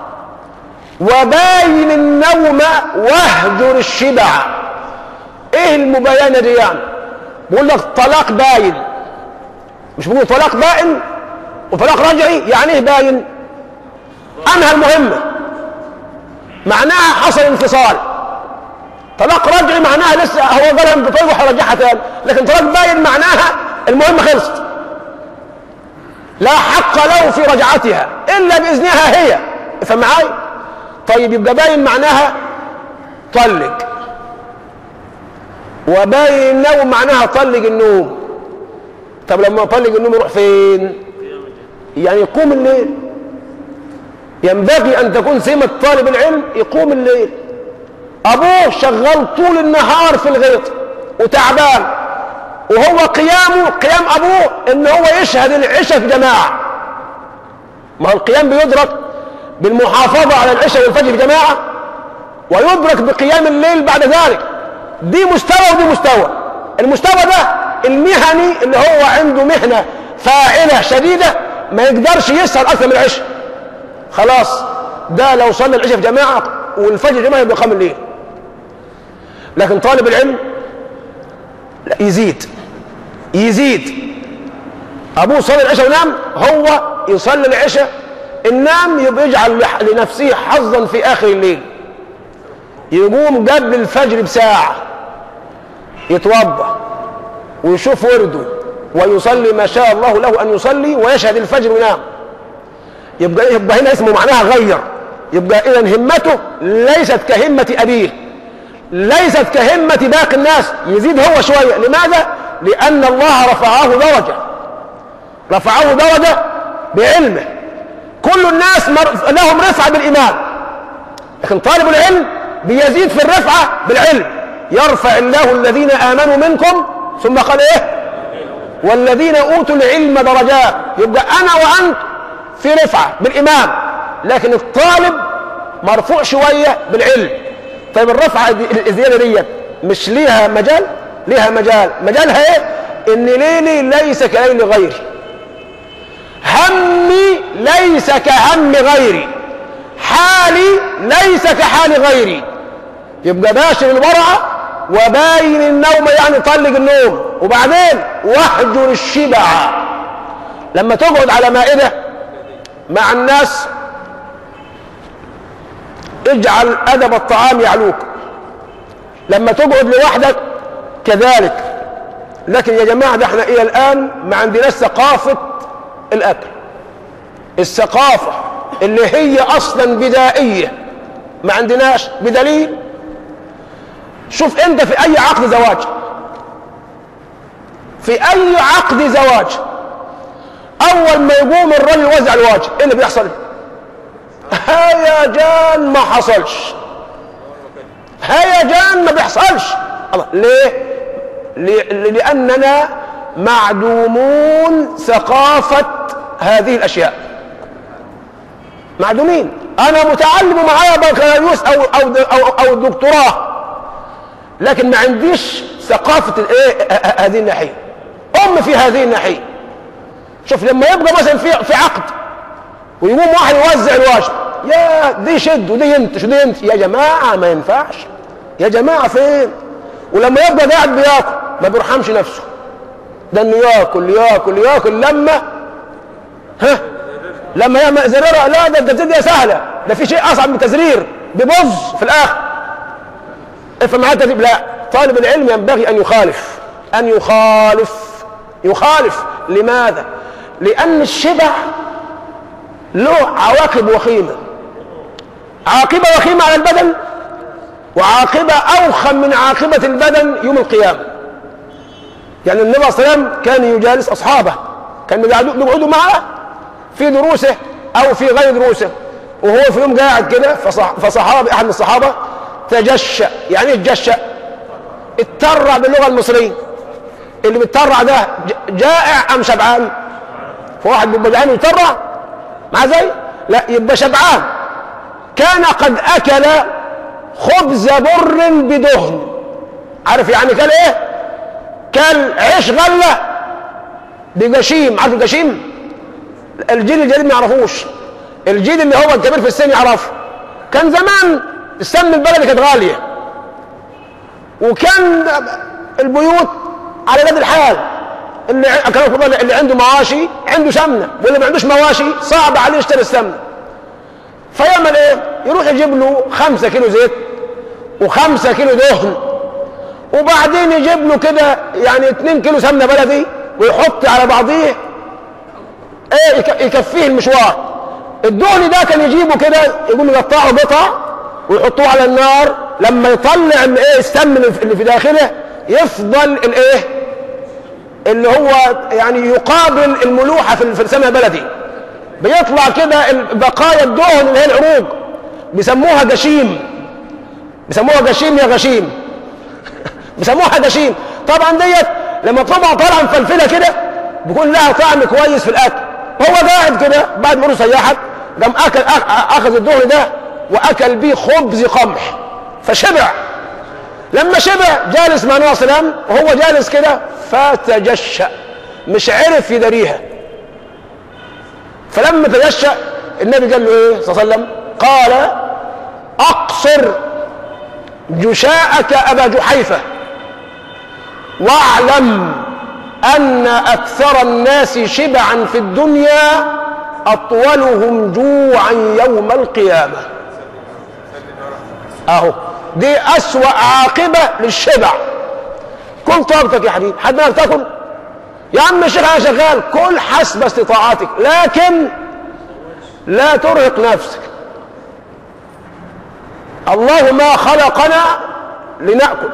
A: وباين النوم واهجر الشبع ايه المباينه دي يعني بيقول لك طلاق باين مش بيقول طلاق باين وطلاق رجعي يعني ايه باين انهى المهمه معناها حصل انفصال طلاق رجعي معناها لسه هو قالها بطيب وهرجعها تاني لكن طلاق باين معناها المهمه خلصت لا حق له في رجعتها الا باذنها هي افهم معاي طيب يبقى باين معناها طلق وباين النوم معناها طلق النوم طب لما طلق النوم يروح فين يعني يقوم الليل ينبغي ان تكون سمة طالب العلم يقوم الليل ابوه شغال طول النهار في الغيط وتعبان وهو قيامه قيام ابوه ان هو يشهد العشاء في جماعه ما هو القيام بيدرك بالمحافظه على العشاء والفجر في جماعه ويدرك بقيام الليل بعد ذلك دي مستوى ودي مستوى المستوى ده المهني اللي هو عنده مهنه فاعله شديده ما يقدرش يسهر اكثر من العشاء خلاص ده لو صلى العشاء في جماعه والفجر جماعه يبقى قام الليل لكن طالب العلم لا يزيد يزيد ابوه صلى العشاء ونام هو يصلي العشاء النام يبقى يجعل لنفسه حظا في اخر الليل يقوم قبل الفجر بساعه يتوضا ويشوف ورده ويصلي ما شاء الله له ان يصلي ويشهد الفجر وينام يبقى يبقى هنا اسمه معناها غير يبقى اذا همته ليست كهمه ابيه ليست كهمه باقي الناس يزيد هو شويه لماذا لان الله رفعه درجه رفعه درجه بعلمه كل الناس مر... لهم رفعه بالايمان لكن طالب العلم بيزيد في الرفعه بالعلم يرفع الله الذين امنوا منكم ثم قال ايه والذين اوتوا العلم درجات يبقى انا وانت في رفعه بالايمان لكن الطالب مرفوع شويه بالعلم طيب الرفعه الزياده ديت مش ليها مجال ليها مجال مجالها ايه ان ليلي ليس كليل غيري همي ليس كهم غيري حالي ليس كحال غيري يبقى باشر الورع وباين النوم يعني طلق النوم وبعدين واحجر الشبع لما تقعد على مائده مع الناس اجعل ادب الطعام يعلوك لما تقعد لوحدك كذلك لكن يا جماعه ده احنا الى الان ما عندناش ثقافه الاكل الثقافه اللي هي اصلا بدائيه ما عندناش بدليل شوف انت في اي عقد زواج في اي عقد زواج اول ما يقوم الرجل يوزع الواجب ايه اللي بيحصل هيجان ما حصلش هيجان ما بيحصلش الله ليه لأننا معدومون ثقافة هذه الأشياء معدومين أنا متعلم ومعايا بكالوريوس أو أو أو أو دكتوراه لكن ما عنديش ثقافة الإيه هذه الناحية أم في هذه الناحية شوف لما يبقى مثلا في في عقد ويقوم واحد يوزع الواجب يا دي شد ودي ينتش ودي ينتش يا جماعة ما ينفعش يا جماعة فين ولما يبقى قاعد بياكل ما بيرحمش نفسه ده انه ياكل ياكل ياكل لما ها لما يعمل زريرة لا ده التزرير دي سهلة ده في شيء أصعب من التزرير بيبظ في الآخر افهم معايا التدريب لا طالب العلم ينبغي أن يخالف أن يخالف يخالف لماذا؟ لأن الشبع له عواقب وخيمة عاقبة وخيمة على البدن وعاقبة أوخم من عاقبة البدن يوم القيامة يعني النبي صلى الله عليه وسلم كان يجالس أصحابه كان بيقعدوا معه في دروسه أو في غير دروسه وهو في يوم قاعد كده فصح فصحابي أحد من الصحابة تجشأ يعني ايه تجشأ اترع باللغة المصرية اللي بيترع ده جائع أم شبعان فواحد بيبقى جعان ويترع مع زي لا يبقى شبعان كان قد أكل خبز بر بدهن عارف يعني كان ايه كان عيش غله بجشيم عارف الجشيم الجيل الجديد ما يعرفوش الجيل اللي هو الكبير في السن يعرفه كان زمان السمن البلدي كانت غاليه وكان البيوت على قد الحال اللي كانوا اللي عنده مواشي عنده سمنه واللي ما عندوش مواشي صعب عليه يشتري السمنه فيعمل ايه؟ يروح يجيب له خمسة كيلو زيت وخمسة كيلو دهن وبعدين يجيب له كده يعني اتنين كيلو سمنة بلدي ويحط على بعضيه ايه يكفيه المشوار الدهن ده كان يجيبه كده يقول له يقطعه قطع ويحطوه على النار لما يطلع ايه السمن اللي في داخله يفضل الايه اللي هو يعني يقابل الملوحة في السمنة البلدي بيطلع كده بقايا الدهن اللي هي العروق بيسموها جشيم بيسموها جشيم يا غشيم بيسموها جشيم طبعا ديت لما بتبقى طالعه مفلفله كده بيكون لها طعم كويس في الاكل هو قاعد كده بعد ما سيحت قام اكل اخذ الدهن ده واكل بيه خبز قمح فشبع لما شبع جالس مع النبي صلى الله عليه وسلم وهو جالس كده فتجشأ مش عرف يداريها فلما تجشأ النبي قال له ايه صلى الله عليه وسلم قال اقصر جشاءك ابا جحيفه واعلم ان اكثر الناس شبعا في الدنيا اطولهم جوعا يوم القيامه اهو دي اسوا عاقبه للشبع كل طاقتك يا حبيبي حد ما تاكل يا عم الشيخ انا شغال كل حسب استطاعتك لكن لا ترهق نفسك الله ما خلقنا لنأكل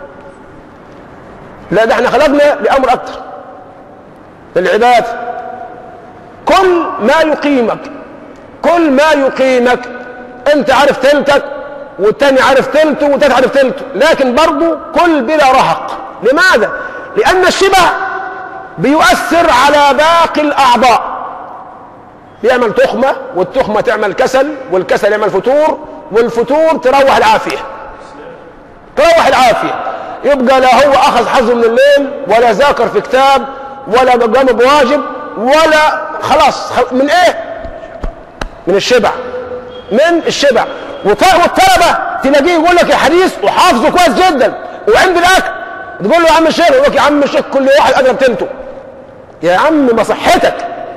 A: لا ده احنا خلقنا لأمر أكتر للعباد كل ما يقيمك كل ما يقيمك انت عارف تلتك والتاني عارف تلته والتالت عارف تلته لكن برضه كل بلا رهق لماذا؟ لأن الشبع بيؤثر على باقي الأعضاء يعمل تخمة والتخمة تعمل كسل والكسل يعمل فتور والفتور تروح العافية تروح العافية يبقى لا هو أخذ حظه من الليل ولا ذاكر في كتاب ولا قام بواجب ولا خلاص من ايه من الشبع من الشبع والطلبة تلاقيه يقول لك يا حديث وحافظه كويس جدا وعند الاكل تقول له يا عم الشيخ يقول لك يا عم الشيخ كل واحد اضرب تلته يا عم ما صحتك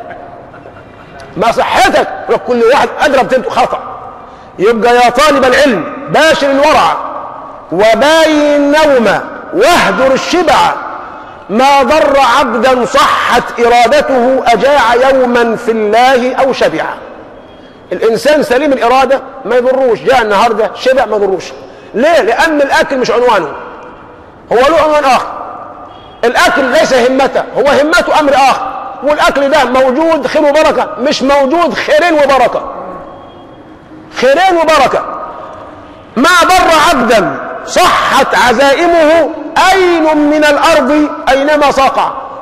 A: ما صحتك كل واحد اضرب تلته خطأ يبقى يا طالب العلم باشر الورع وباين النوم واهدر الشبع ما ضر عبدا صحت ارادته اجاع يوما في الله او شبع الانسان سليم الاراده ما يضروش جاء النهارده شبع ما يضروش ليه لان الاكل مش عنوانه هو له عنوان اخر الاكل ليس همته هو همته امر اخر والاكل ده موجود خير وبركه مش موجود خيرين وبركه خيرين وبركه ما ضر عبدا صحت عزائمه أين من الأرض أينما سقع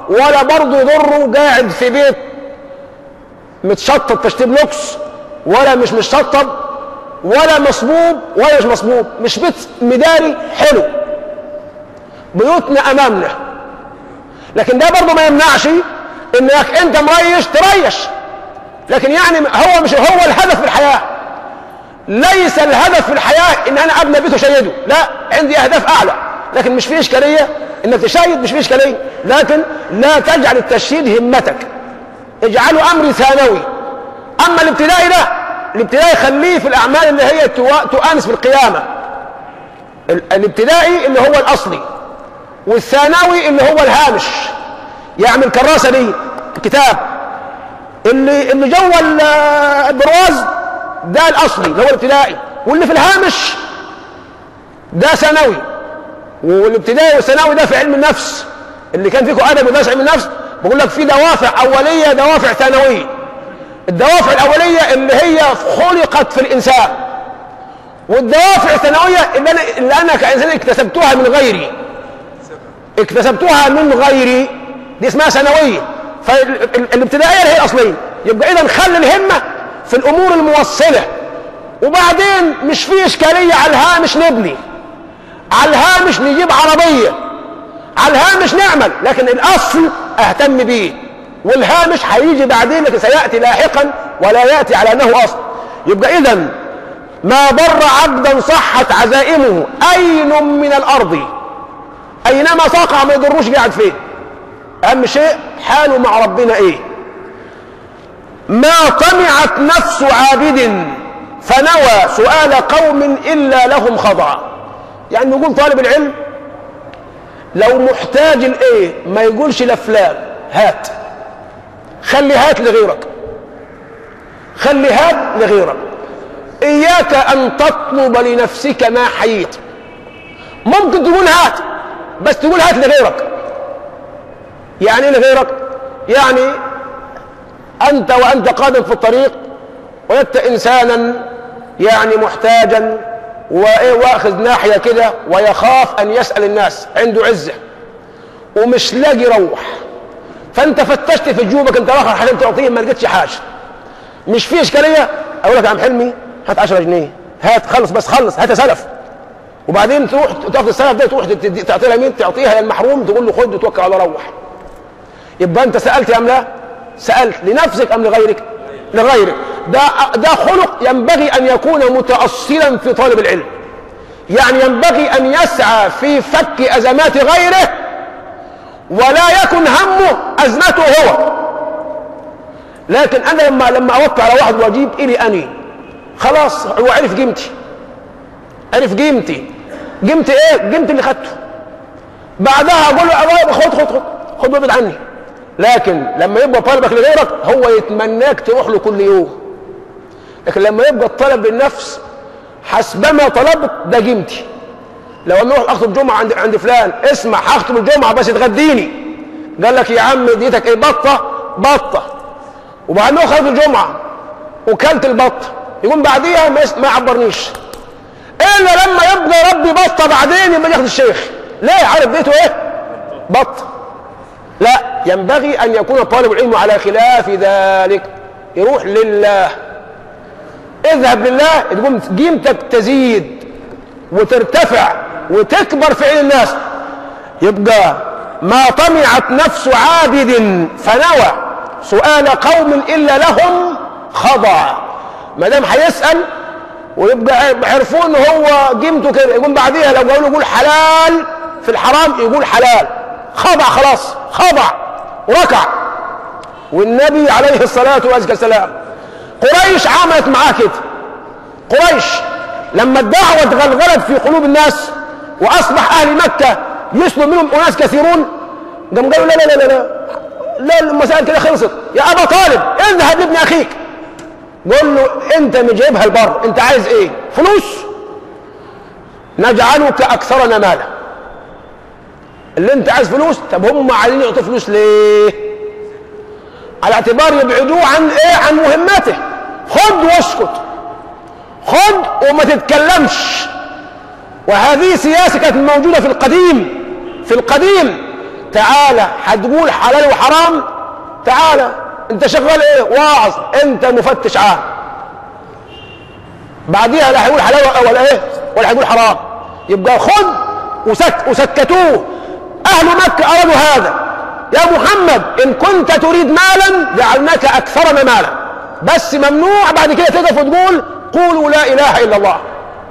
A: ولا برضه يضره قاعد في بيت متشطب تشطيب لوكس ولا مش متشطب ولا مصبوب ولا مش مصبوب مش بيت مداري حلو بيوتنا امامنا لكن ده برضه ما يمنعش انك انت مريش تريش لكن يعني هو مش هو الهدف في الحياه ليس الهدف في الحياه ان انا ابني بيت وشيده لا عندي اهداف اعلى لكن مش في اشكاليه انك تشيد مش في اشكاليه لكن لا تجعل التشييد همتك اجعله امر ثانوي اما الابتدائي ده الابتدائي خليه في الاعمال اللي هي توا- تؤانس بالقيامه ال- الابتدائي اللي هو الاصلي والثانوي اللي هو الهامش يعمل الكراسه دي الكتاب اللي اللي جوه ال- البرواز ده الاصلي اللي هو الابتدائي واللي في الهامش ده ثانوي والابتدائي والثانوي ده في علم النفس اللي كان فيكم ادب ودرس علم النفس بقول لك في دوافع اوليه دوافع ثانويه الدوافع الاوليه اللي هي خلقت في الانسان والدوافع الثانويه اللي انا اللي انا كانسان اكتسبتها من غيري اكتسبتها من غيري دي اسمها ثانويه فالابتدائيه اللي هي الاصليه يبقى اذا خلي الهمه في الامور الموصله وبعدين مش في اشكاليه على الهامش نبني على الهامش نجيب عربيه على الهامش نعمل لكن الاصل اهتم بيه والهامش هيجي بعدين لكن سياتي لاحقا ولا ياتي على انه اصل يبقى اذا ما بر عبدا صحت عزائمه اين من الارض اينما تقع ما يضروش قاعد فين اهم شيء حاله مع ربنا ايه ما طمعت نفس عابد فنوى سؤال قوم الا لهم خضع يعني يقول طالب العلم لو محتاج الايه ما يقولش لفلان هات خلي هات لغيرك خلي هات لغيرك اياك ان تطلب لنفسك ما حييت ممكن تقول هات بس تقول هات لغيرك يعني ايه لغيرك يعني انت وانت قادم في الطريق وجدت انسانا يعني محتاجا وايه واخذ ناحيه كده ويخاف ان يسال الناس عنده عزه ومش لاقي يروح فانت فتشت في جيوبك انت اخر حاجه تعطيه ما لقيتش حاجه مش في اشكاليه اقول لك يا عم حلمي هات 10 جنيه هات خلص بس خلص هات سلف وبعدين تروح تاخد السلف ده تروح تدي- تعطيها مين تعطيها للمحروم تقول له خد وتوكل على روح يبقى انت سالت ام لا سالت لنفسك ام لغيرك لغيرك ده ده خلق ينبغي ان يكون متاصلا في طالب العلم يعني ينبغي ان يسعى في فك ازمات غيره ولا يكن همه ازمته هو لكن انا لما لما اوقع على واحد واجيب الي اني خلاص هو عرف قيمتي عرف قيمتي قيمتي ايه قيمتي اللي خدته بعدها اقول له أبا خد خد خد خد وابعد عني لكن لما يبقى طالبك لغيرك هو يتمناك تروح له كل يوم لكن لما يبقى الطلب للنفس حسبما طلبت ده قيمتي لو انا اروح اخطب جمعه عند عند فلان اسمع هخطب الجمعه بس تغديني قال لك يا عم ديتك ايه بطه بطه وبعدين خرجت الجمعه وكلت البطه يقوم بعديها ما, يس- ما يعبرنيش الا لما يبقى ربي بطه بعدين يبقى ياخد الشيخ ليه عارف بيته ايه بطه لا ينبغي ان يكون طالب العلم على خلاف ذلك يروح لله اذهب لله تقوم قيمتك تزيد وترتفع وتكبر في عين الناس يبقى ما طمعت نفس عابد فنوى سؤال قوم الا لهم خضع ما دام هيسال ويبقى عرفوا ان هو قيمته كده يقوم بعديها لو قالوا له يقول حلال في الحرام يقول حلال خضع خلاص خضع وركع والنبي عليه الصلاه والسلام قريش عملت معاه كده قريش لما الدعوه اتغلغلت في قلوب الناس واصبح اهل مكه يسلم منهم اناس كثيرون قام قالوا لا لا لا لا لا, لا المسائل كده خلصت يا ابا طالب اذهب لابن اخيك قول له انت مجيبها البر انت عايز ايه فلوس نجعلك اكثرنا مالا اللي انت عايز فلوس طب هم عايزين يعطوا فلوس ليه على اعتبار يبعدوه عن ايه عن مهمته خد واسكت خد وما تتكلمش وهذه سياسة كانت موجودة في القديم في القديم تعالى هتقول حلال وحرام تعالى انت شغال ايه واعظ انت مفتش عام بعديها لا هيقول حلال ولا ايه ولا هيقول حرام يبقى خذ وسك وسكتوه اهل مكه ارادوا هذا يا محمد ان كنت تريد مالا جعلناك اكثرنا مالا بس ممنوع بعد كده تقف وتقول قولوا لا اله الا الله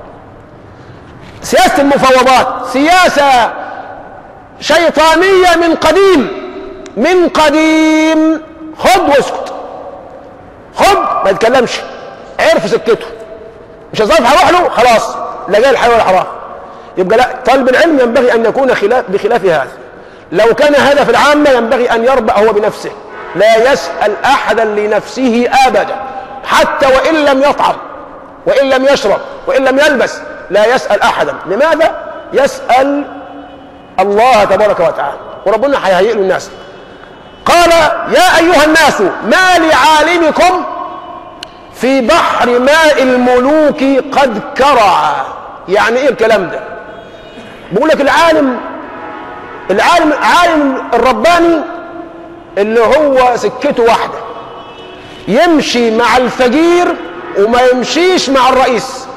A: سياسه المفاوضات سياسه شيطانيه من قديم من قديم خد واسكت خد ما يتكلمش عرف سكته مش هظرف هروح له خلاص لا جاي الحياه ولا الحرام يبقى لا طالب العلم ينبغي ان يكون خلاف بخلاف هذا لو كان هذا في العامة ينبغي أن يربأ هو بنفسه لا يسأل أحدا لنفسه أبدا حتى وإن لم يطعم وإن لم يشرب وإن لم يلبس لا يسأل أحدا لماذا؟ يسأل الله تبارك وتعالى وربنا هيهيئ له الناس قال يا أيها الناس ما لعالمكم في بحر ماء الملوك قد كرع يعني ايه الكلام ده بيقول لك العالم العالم العالم الرباني اللي هو سكته واحدة يمشي مع الفقير وما يمشيش مع الرئيس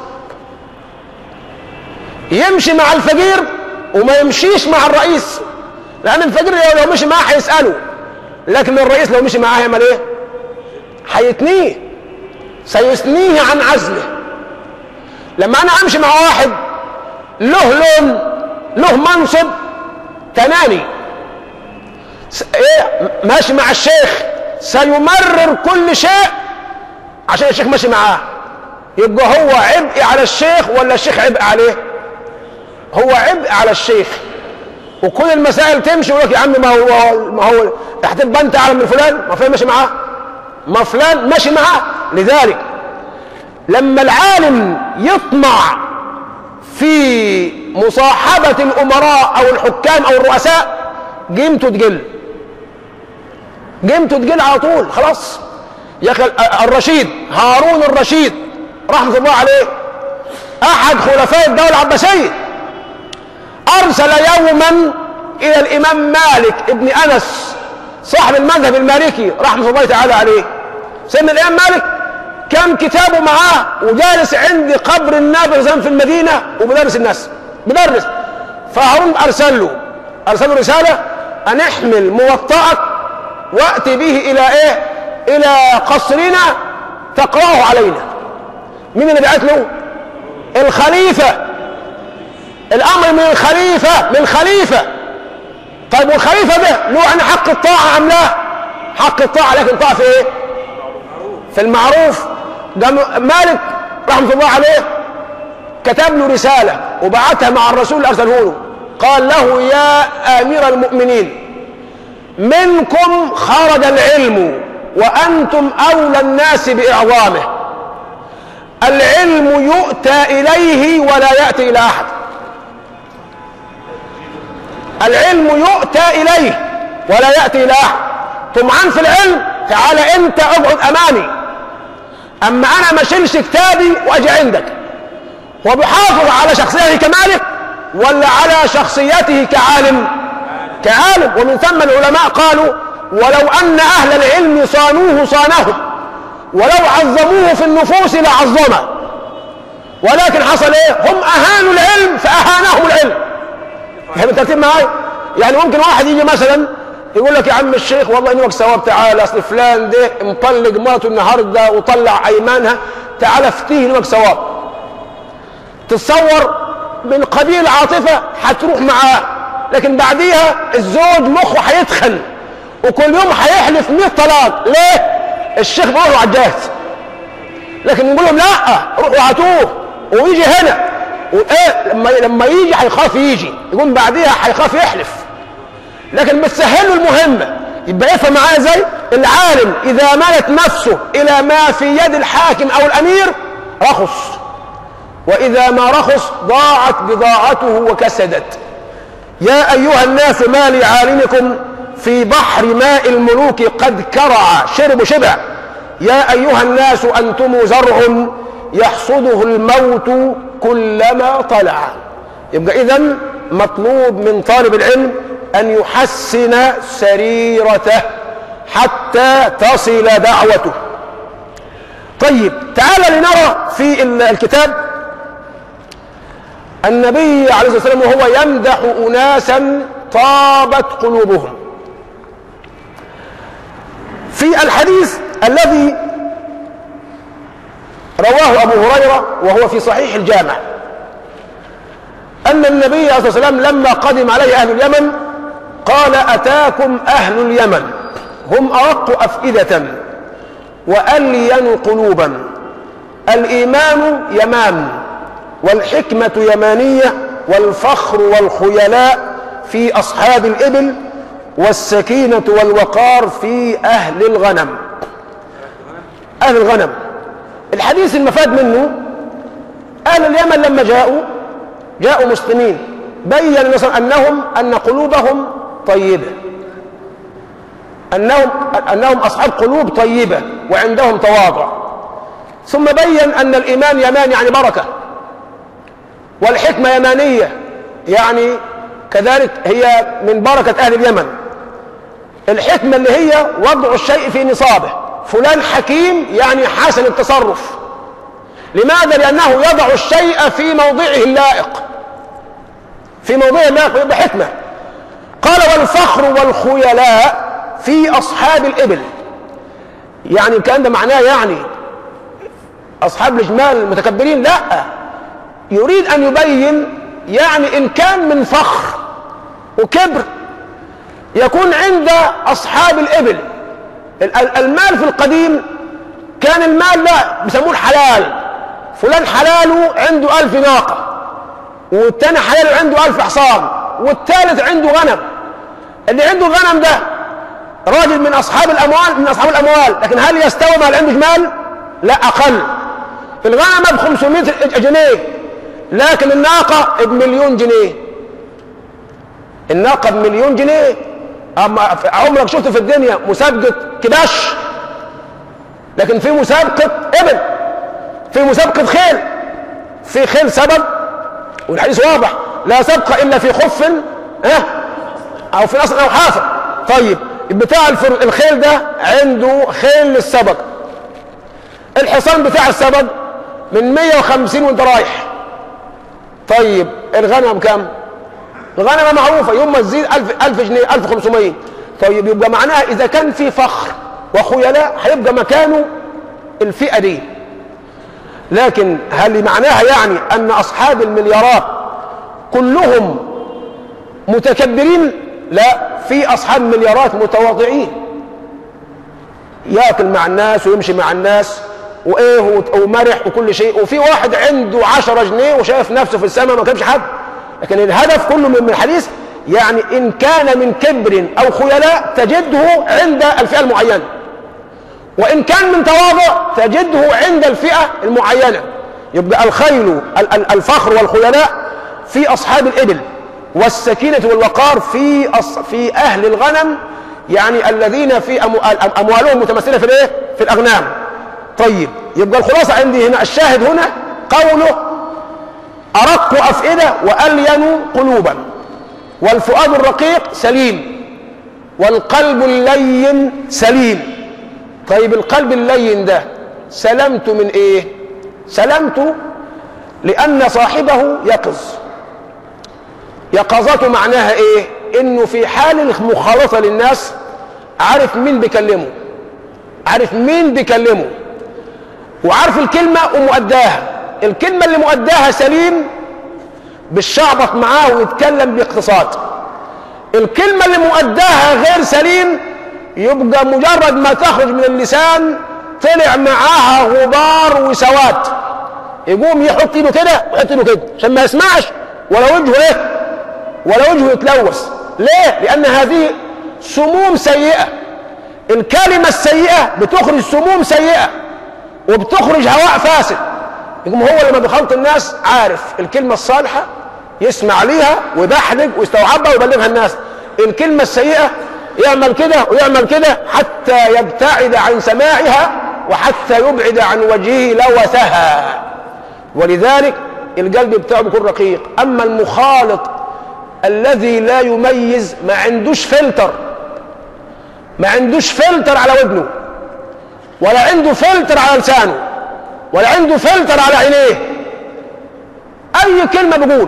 A: يمشي مع الفقير وما يمشيش مع الرئيس لأن الفقير لو مشي معاه هيسأله لكن الرئيس لو مشي معاه هيعمل ايه؟ هيتنيه سيثنيه عن عزله لما انا امشي مع واحد له لون له منصب تناني ايه ماشي مع الشيخ سيمرر كل شيء عشان الشيخ ماشي معاه يبقى هو عبء على الشيخ ولا الشيخ عبء عليه هو عبء على الشيخ وكل المسائل تمشي يقول لك يا عم ما هو ما هو هتبقى انت اعلم من فلان ما فلان ماشي معاه ما فلان ماشي معاه لذلك لما العالم يطمع في مصاحبة الأمراء أو الحكام أو الرؤساء قيمته تقل قيمته تقل على طول خلاص يا أخي الرشيد هارون الرشيد رحمة الله عليه أحد خلفاء الدولة العباسية أرسل يوما إلى الإمام مالك ابن أنس صاحب المذهب المالكي رحمة الله تعالى عليه سيدنا الإمام مالك كان كتابه معاه وجالس عند قبر النبي زمان في المدينة وبدرس الناس بدرس فهارون أرسل له أرسل له رسالة أن احمل موطأك وأتي به إلى إيه؟ إلى قصرنا تقرأه علينا مين اللي بعت له؟ الخليفة الأمر من الخليفة من الخليفة طيب والخليفة ده له عن حق الطاعة أم لا؟ حق الطاعة لكن طاعة في إيه؟ في المعروف قام مالك رحمة الله عليه كتب له رسالة وبعتها مع الرسول اللي أرسله له قال له يا أمير المؤمنين منكم خرج العلم وأنتم أولى الناس بإعظامه العلم يؤتى إليه ولا يأتي إلى أحد العلم يؤتى إليه ولا يأتي إلى أحد طمعان في العلم تعال أنت اقعد أمامي أما أنا ما أشيلش كتابي وأجي عندك هو بيحافظ على شخصيته كمالك ولا على شخصيته كعالم كعالم ومن ثم العلماء قالوا ولو أن أهل العلم صانوه صانهم ولو عظموه في النفوس لعظمه ولكن حصل ايه هم اهانوا العلم فاهانهم العلم فاهم الترتيب معايا يعني ممكن واحد يجي مثلا يقول لك يا عم الشيخ والله انك ثواب تعالى اصل فلان ده مطلق مراته النهارده وطلع ايمانها تعالى افتيه انك ثواب تتصور من قبيل عاطفه هتروح معاه لكن بعديها الزوج مخه هيتخن وكل يوم هيحلف 100 طلاق ليه؟ الشيخ بيقول له على الجاهز لكن نقول لهم لا روحوا هاتوه ويجي هنا وايه لما لما يجي هيخاف يجي يقوم بعديها هيخاف يحلف لكن بتسهل له المهمه يبقى يفهم معايا ازاي العالم اذا مالت نفسه الى ما في يد الحاكم او الامير رخص واذا ما رخص ضاعت بضاعته وكسدت يا ايها الناس ما لعالمكم في بحر ماء الملوك قد كرع شرب شبع يا ايها الناس انتم زرع يحصده الموت كلما طلع يبقى اذا مطلوب من طالب العلم أن يحسن سريرته حتى تصل دعوته طيب تعال لنرى في الكتاب النبي عليه الصلاة والسلام وهو يمدح أناسا طابت قلوبهم في الحديث الذي رواه أبو هريرة وهو في صحيح الجامع أن النبي عليه الصلاة والسلام لما قدم عليه أهل اليمن قال أتاكم أهل اليمن هم أرق أفئدة وألين قلوبا الإيمان يمان والحكمة يمانية والفخر والخيلاء في أصحاب الإبل والسكينة والوقار في أهل الغنم أهل الغنم الحديث المفاد منه أهل اليمن لما جاءوا جاءوا مسلمين بين النصر أنهم أن قلوبهم طيبة أنهم أنهم أصحاب قلوب طيبة وعندهم تواضع ثم بين أن الإيمان يمان يعني بركة والحكمة يمانية يعني كذلك هي من بركة أهل اليمن الحكمة اللي هي وضع الشيء في نصابه فلان حكيم يعني حسن التصرف لماذا؟ لأنه يضع الشيء في موضعه اللائق في موضعه اللائق بحكمة قال والفخر والخيلاء في أصحاب الإبل يعني الكلام ده معناه يعني أصحاب الإجمال المتكبرين لا يريد أن يبين يعني إن كان من فخر وكبر يكون عند أصحاب الإبل المال في القديم كان المال لا بيسموه الحلال فلان حلاله عنده ألف ناقة والتاني حلاله عنده ألف حصان والثالث عنده غنم اللي عنده غنم ده راجل من أصحاب الأموال من أصحاب الأموال لكن هل يستوي مع اللي عنده جمال؟ لا أقل الغنمة ب 500 جنيه لكن الناقة بمليون جنيه الناقة بمليون جنيه أما عمرك شفت في الدنيا مسابقة كباش لكن في مسابقة إبل في مسابقة خيل في خيل سبب والحديث واضح لا سبق إلا في خف اه أو في نصر أو حافر طيب بتاع الفر... الخيل ده عنده خيل للسبق الحصان بتاع السبق من 150 وانت رايح طيب الغنم كام الغنمة معروفة يوم ما تزيد 1000 1000 جنيه 1500 طيب يبقى معناها إذا كان في فخر وخيلاء هيبقى مكانه الفئة دي لكن هل معناها يعني أن أصحاب المليارات كلهم متكبرين لا في أصحاب مليارات متواضعين ياكل مع الناس ويمشي مع الناس وايه ومرح وكل شيء وفي واحد عنده عشرة جنيه وشايف نفسه في السماء ما كانش حد لكن الهدف كله من الحديث يعني إن كان من كبر أو خيلاء تجده عند الفئة المعينة وإن كان من تواضع تجده عند الفئة المعينة يبقى الخيل الفخر والخيلاء في أصحاب الإبل والسكينة والوقار في أص... في أهل الغنم يعني الذين في أمو... أموالهم متمثلة في الإيه؟ في الأغنام طيب يبقى الخلاصة عندي هنا الشاهد هنا قوله أرق أفئدة وألين قلوبا والفؤاد الرقيق سليم والقلب اللين سليم طيب القلب اللين ده سلمت من ايه سلمت لأن صاحبه يقظ يقظته معناها ايه انه في حال المخالطة للناس عارف مين بيكلمه عارف مين بيكلمه وعارف الكلمة ومؤداها الكلمة اللي مؤداها سليم بالشعبط معاه ويتكلم باقتصاد الكلمة اللي مؤداها غير سليم يبقى مجرد ما تخرج من اللسان طلع معاها غبار وسواد يقوم يحط ايده كده ويحط ايده كده عشان ما يسمعش ولا وجهه ايه ولا وجهه يتلوث ليه لان هذه سموم سيئه الكلمه السيئه بتخرج سموم سيئه وبتخرج هواء فاسد يقوم هو لما بيخلط الناس عارف الكلمه الصالحه يسمع ليها ويبحلق ويستوعبها ويبلغها الناس الكلمه السيئه يعمل كده ويعمل كده حتى يبتعد عن سماعها وحتى يبعد عن وجهه لوثها ولذلك القلب بتاعه بيكون رقيق اما المخالط الذي لا يميز ما عندوش فلتر ما عندوش فلتر على ودنه ولا عنده فلتر على لسانه ولا عنده فلتر على عينيه اي كلمه بيقول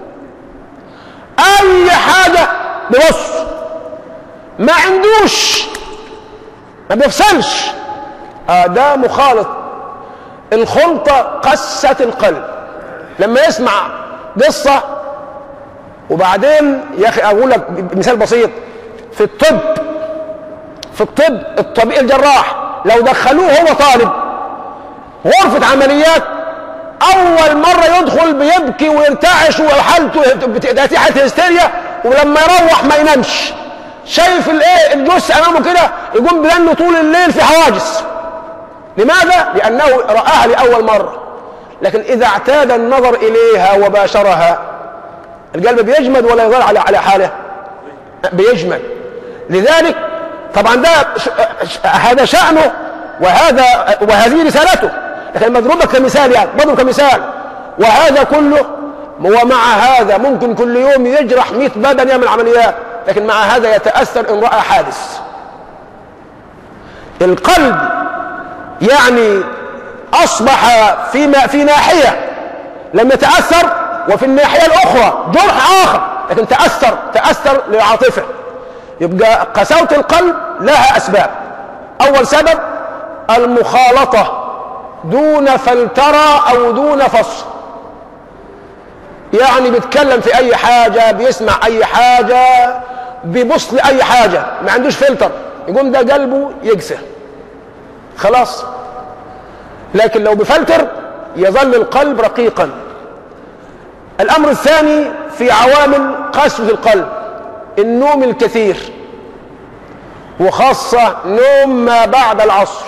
A: اي حاجه بيبص ما عندوش ما بيفصلش آه ده مخالط الخلطه قست القلب لما يسمع قصه وبعدين يا اخي اقول لك مثال بسيط في الطب في الطب الطبيب الجراح لو دخلوه هو طالب غرفة عمليات أول مرة يدخل بيبكي ويرتعش وحالته تأتي حالة هستيريا ولما يروح ما ينامش شايف الايه الجثة أمامه كده يقوم بلنه طول الليل في حواجز لماذا؟ لأنه رآها لأول مرة لكن إذا اعتاد النظر إليها وباشرها القلب بيجمد ولا يظل على على حاله بيجمد لذلك طبعا ده هذا شأنه وهذا وهذه رسالته لكن مضروبة كمثال يعني مضروب كمثال وهذا كله ومع هذا ممكن كل يوم يجرح 100 بدن يعمل عمليات لكن مع هذا يتأثر إن رأى حادث القلب يعني أصبح في في ناحية لم يتأثر وفي الناحية الأخرى جرح آخر لكن تأثر تأثر للعاطفة يبقى قساوة القلب لها أسباب أول سبب المخالطة دون فلترة أو دون فصل يعني بيتكلم في أي حاجة بيسمع أي حاجة بيبص لأي حاجة ما عندوش فلتر يقوم ده قلبه يقسى خلاص لكن لو بفلتر يظل القلب رقيقا الأمر الثاني في عوامل قسوة القلب النوم الكثير وخاصة نوم ما بعد العصر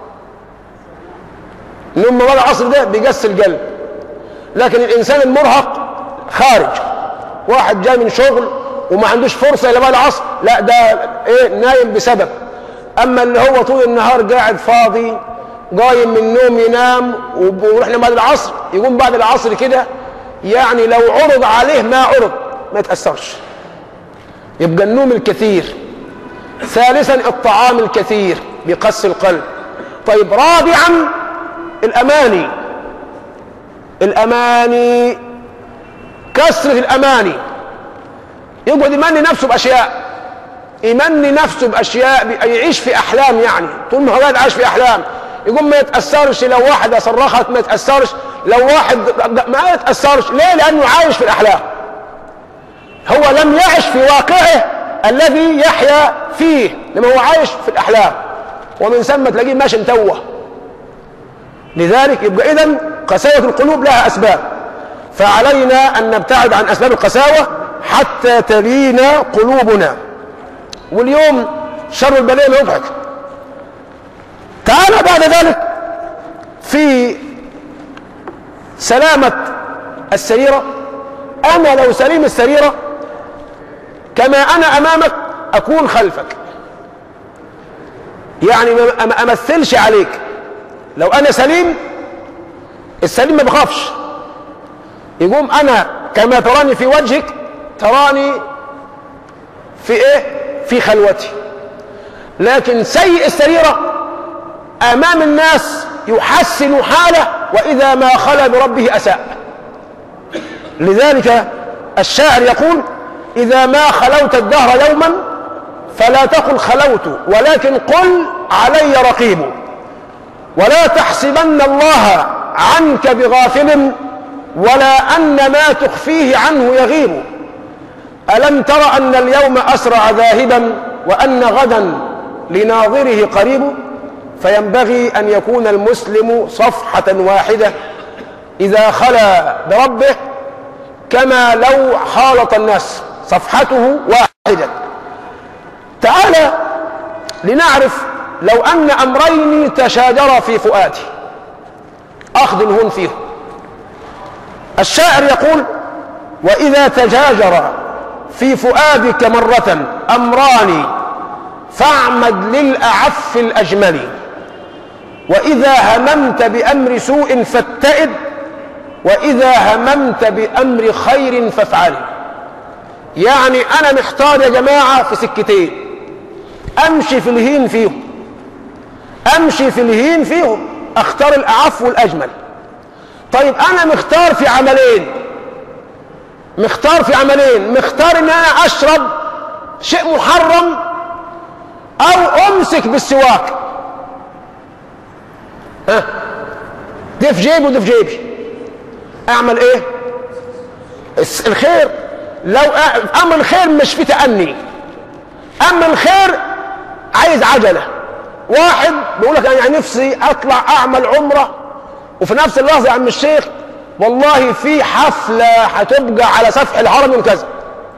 A: نوم ما بعد العصر ده بيقسي القلب لكن الإنسان المرهق خارج واحد جاي من شغل وما عندوش فرصة إلى بعد العصر لا ده إيه نايم بسبب أما اللي هو طول النهار قاعد فاضي قايم من النوم ينام ويروح بعد العصر يقوم بعد العصر كده يعني لو عرض عليه ما عرض ما يتأثرش يبقى النوم الكثير ثالثا الطعام الكثير بقس القلب طيب رابعا الأماني الأماني كثرة الأماني يقعد يمني نفسه بأشياء يمني نفسه بأشياء يعيش في أحلام يعني طول ما هو قاعد عايش في أحلام يقوم ما يتأثرش لو واحدة صرخت ما يتأثرش لو واحد ما يتأثرش ليه لأنه عايش في الأحلام هو لم يعش في واقعه الذي يحيا فيه لما هو عايش في الأحلام ومن ثم تلاقيه ماشي متوه لذلك يبقى إذا قساوة القلوب لها أسباب فعلينا أن نبتعد عن أسباب القساوة حتى تلين قلوبنا واليوم شر البلية لا يضحك تعال بعد ذلك في سلامة السريرة أنا لو سليم السريرة كما أنا أمامك أكون خلفك يعني ما أمثلش عليك لو أنا سليم السليم ما بخافش يقوم أنا كما تراني في وجهك تراني في إيه في خلوتي لكن سيء السريرة أمام الناس يحسن حاله وإذا ما خلا بربه أساء لذلك الشاعر يقول إذا ما خلوت الدهر يوما فلا تقل خلوت ولكن قل علي رقيب ولا تحسبن الله عنك بغافل ولا أن ما تخفيه عنه يغيب ألم تر أن اليوم أسرع ذاهبا وأن غدا لناظره قريب فينبغي أن يكون المسلم صفحة واحدة إذا خلا بربه كما لو خالط الناس صفحته واحدة تعالى لنعرف لو أن أمرين تشاجرا في فؤادي أخذ الهون فيه الشاعر يقول وإذا تجاجر في فؤادك مرة أمران فاعمد للأعف الأجمل وإذا هممت بأمر سوء فاتئد وإذا هممت بأمر خير فافعل يعني انا محتار يا جماعه في سكتين امشي في الهين فيهم امشي في الهين فيهم اختار الاعف والاجمل طيب انا مختار في عملين مختار في عملين مختار ان انا اشرب شيء محرم او امسك بالسواك ها ده في جيبي وده في جيبي اعمل ايه الس- الخير لو أ- امر الخير مش في تأني امر الخير عايز عجلة واحد بيقول لك انا يعني نفسي اطلع اعمل عمرة وفي نفس اللحظة يا عم الشيخ والله في حفلة هتبقى على سفح الهرم يوم كذا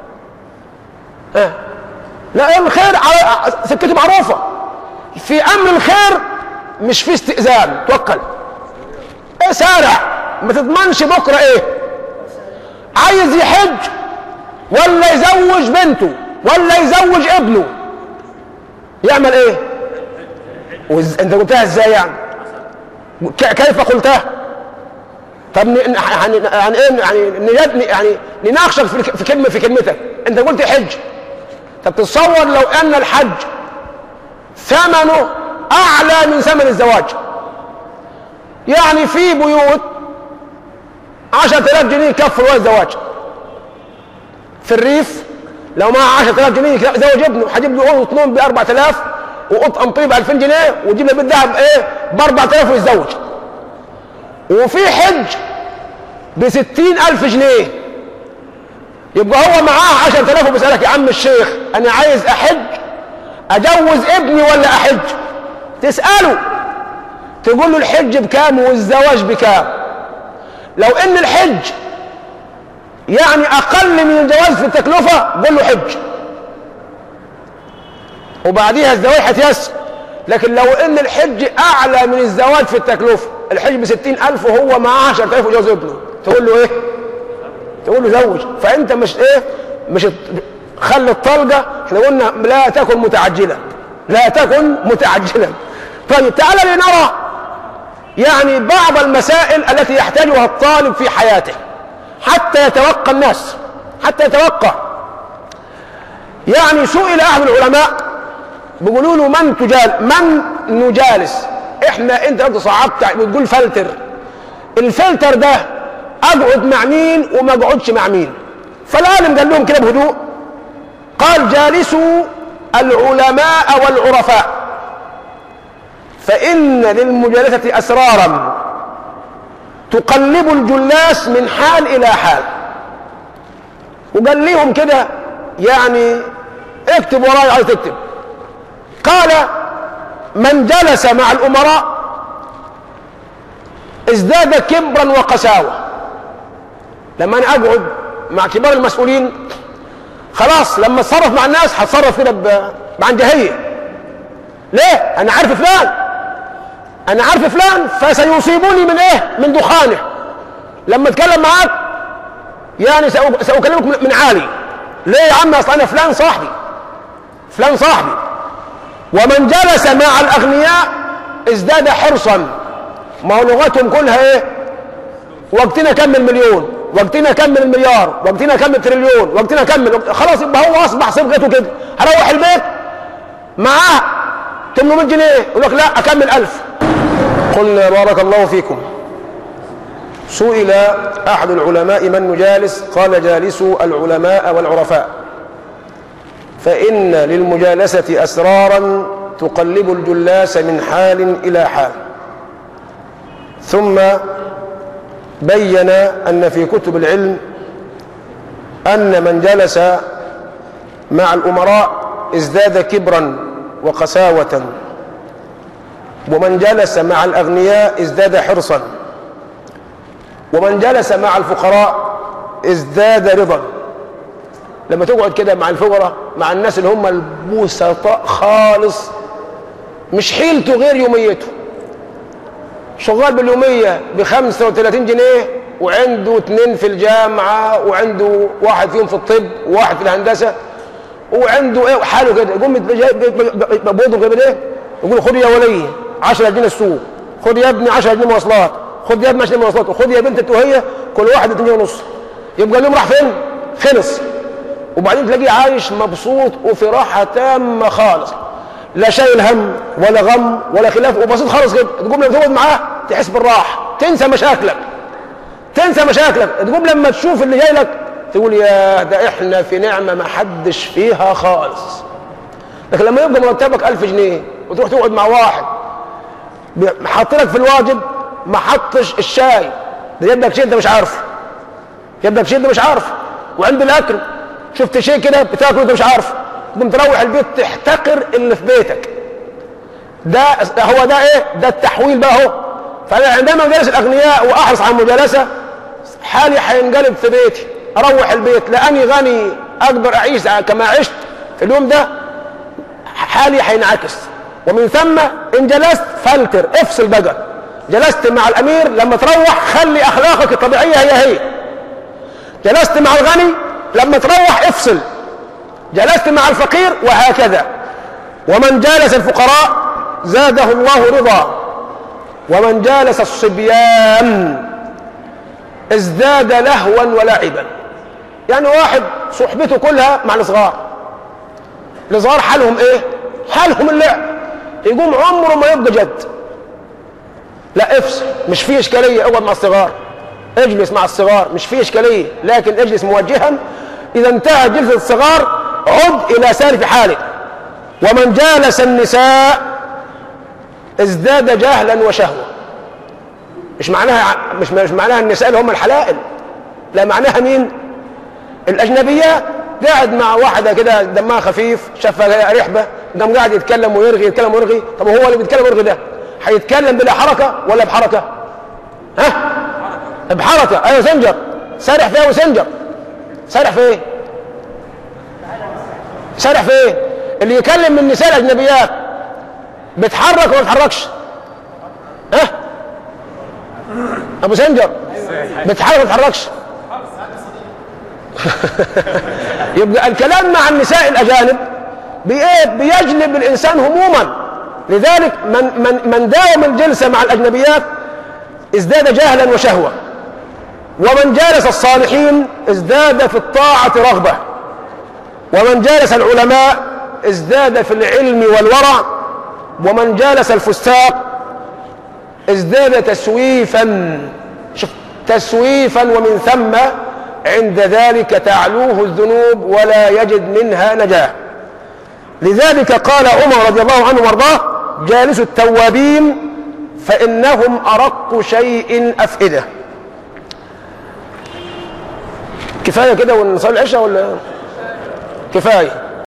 A: ها لا الخير على سكته معروفة في امر الخير مش في استئذان توكل ايه سارع ما تضمنش بكره ايه عايز يحج ولا يزوج بنته ولا يزوج ابنه يعمل ايه وز... انت قلتها ازاي يعني ك... كيف قلتها طب ن... ن- يعني يعني ايه يعني نجد... يعني نناقشك في في كلمه في كلمتك انت قلت حج طب تصور لو ان الحج ثمنه اعلى من ثمن الزواج يعني في بيوت عشرة آلاف جنيه يكفوا الولد الزواج في الريف لو معاه عشرة آلاف جنيه يزوج ابنه هجيب له أوضة نوم ب 4000 وقطعة طيب ب 2000 جنيه ويجيب له بيت ذهب ايه ب 4000 ويتزوج وفي حج ب 60000 جنيه يبقى هو معاه 10000 وبيسألك يا عم الشيخ أنا عايز أحج أجوز ابني ولا أحج تسأله تقول له الحج بكام والزواج بكام لو ان الحج يعني اقل من الجواز في التكلفه قول له حج وبعديها الزواج هتيسر لكن لو ان الحج اعلى من الزواج في التكلفه الحج بستين الف وهو معاه عشرة الف وجوز ابنه تقول له ايه تقول له زوج فانت مش ايه مش خلي الطلقه احنا قلنا لا تكن متعجلا لا تكن متعجلا طيب تعال لنرى يعني بعض المسائل التي يحتاجها الطالب في حياته حتى يتوقع الناس حتى يتوقع يعني سئل احد العلماء بيقولوا له من تجال من نجالس احنا انت انت صعبت بتقول فلتر الفلتر ده اقعد مع مين وما اقعدش مع مين فالعالم قال لهم كده بهدوء قال جالسوا العلماء والعرفاء فإن للمجالسة أسرارا تقلب الجلاس من حال إلى حال وقال لهم كده يعني اكتب وراي عايز تكتب قال من جلس مع الأمراء ازداد كبرا وقساوة لما أنا أقعد مع كبار المسؤولين خلاص لما اتصرف مع الناس هتصرف كده ب- بعنجهية ليه؟ أنا عارف فلان انا عارف فلان فسيصيبني من ايه من دخانه لما اتكلم معاك يعني سأ- ساكلمك من- من عالي ليه يا عم اصل انا فلان صاحبي فلان صاحبي ومن جلس مع الاغنياء ازداد حرصا ما هو لغتهم كلها ايه وقتنا كم المليون وقتنا كم المليار وقتنا كم التريليون وقتنا كم خلاص يبقى هو اصبح صبغته كده هروح البيت معاه 800 جنيه يقول لك لا اكمل 1000 قلنا بارك الله فيكم سئل احد العلماء من نجالس قال جالسوا العلماء والعرفاء فان للمجالسه اسرارا تقلب الجلاس من حال الى حال ثم بين ان في كتب العلم ان من جلس مع الامراء ازداد كبرا وقساوه ومن جلس مع الأغنياء ازداد حرصا ومن جلس مع الفقراء ازداد رضا لما تقعد كده مع الفقراء مع الناس اللي هم البسطاء خالص مش حيلته غير يوميته شغال باليومية ب 35 جنيه وعنده اثنين في الجامعة وعنده واحد فيهم في الطب وواحد في الهندسة وعنده ايه حاله كده يقوم بيضرب كده ايه يقول خد يا ولي 10 جنيه السوق خد يا ابني 10 جنيه مواصلات خد يا ابني 10 جنيه مواصلات وخد يا بنت التوهيه كل واحد 2 ونص يبقى اليوم راح فين؟ خلص وبعدين تلاقيه عايش مبسوط وفي راحه تامه خالص لا شايل هم ولا غم ولا خلاف وبسيط خالص كده تقوم لما تقعد معاه تحس بالراحه تنسى مشاكلك تنسى مشاكلك تقوم لما تشوف اللي جاي لك تقول يا ده احنا في نعمه ما حدش فيها خالص لكن لما يبقى مرتبك ألف جنيه وتروح تقعد مع واحد حط لك في الواجب ما حطش الشاي ده جاب لك شيء انت مش عارفه جاب لك شيء انت مش عارفه وعند الاكل شفت شيء كده بتاكله انت مش عارفه تقوم تروح البيت تحتقر اللي في بيتك ده هو ده ايه ده التحويل بقى اهو فانا عندما جالس الاغنياء واحرص على المجالسه حالي هينقلب في بيتي اروح البيت لاني غني اقدر اعيش كما عشت في اليوم ده حالي هينعكس ومن ثم ان جلست فلتر افصل بقى جلست مع الامير لما تروح خلي اخلاقك الطبيعيه هي هي جلست مع الغني لما تروح افصل جلست مع الفقير وهكذا ومن جالس الفقراء زاده الله رضا ومن جالس الصبيان ازداد لهوا ولعبا يعني واحد صحبته كلها مع الصغار الصغار حالهم ايه حالهم اللعب يقوم عمره ما يبقى جد لا افصل مش فيه اشكاليه اقعد مع الصغار اجلس مع الصغار مش فيه اشكاليه لكن اجلس موجها اذا انتهى جلسه الصغار عد الى سالف حالك ومن جالس النساء ازداد جهلا وشهوه مش معناها مش مش معناها النساء اللي هم الحلائل لا معناها مين الاجنبيات قاعد مع واحده كده دمها خفيف شافها رحبه قام قاعد يتكلم ويرغي يتكلم ويرغي طب هو اللي بيتكلم ويرغي ده هيتكلم بلا حركه ولا بحركه ها بحركه ايوه سنجر سارح في ايه وسنجر سارح في ايه سارح في ايه اللي يكلم من النساء الاجنبيات بتحرك ولا ما بتحركش ها ابو سنجر بتحرك ولا ما بتحركش يبقى الكلام مع النساء الاجانب بايه بيجلب الانسان هموما لذلك من من من داوم الجلسه مع الاجنبيات ازداد جهلا وشهوه ومن جالس الصالحين ازداد في الطاعه رغبه ومن جالس العلماء ازداد في العلم والورع ومن جالس الفساق ازداد تسويفا شوف تسويفا ومن ثم عند ذلك تعلوه الذنوب ولا يجد منها نجاه لذلك قال عمر رضي الله عنه وارضاه جالس التوابين فانهم ارق شيء افئده كفايه كده ونصلي العشاء ولا كفايه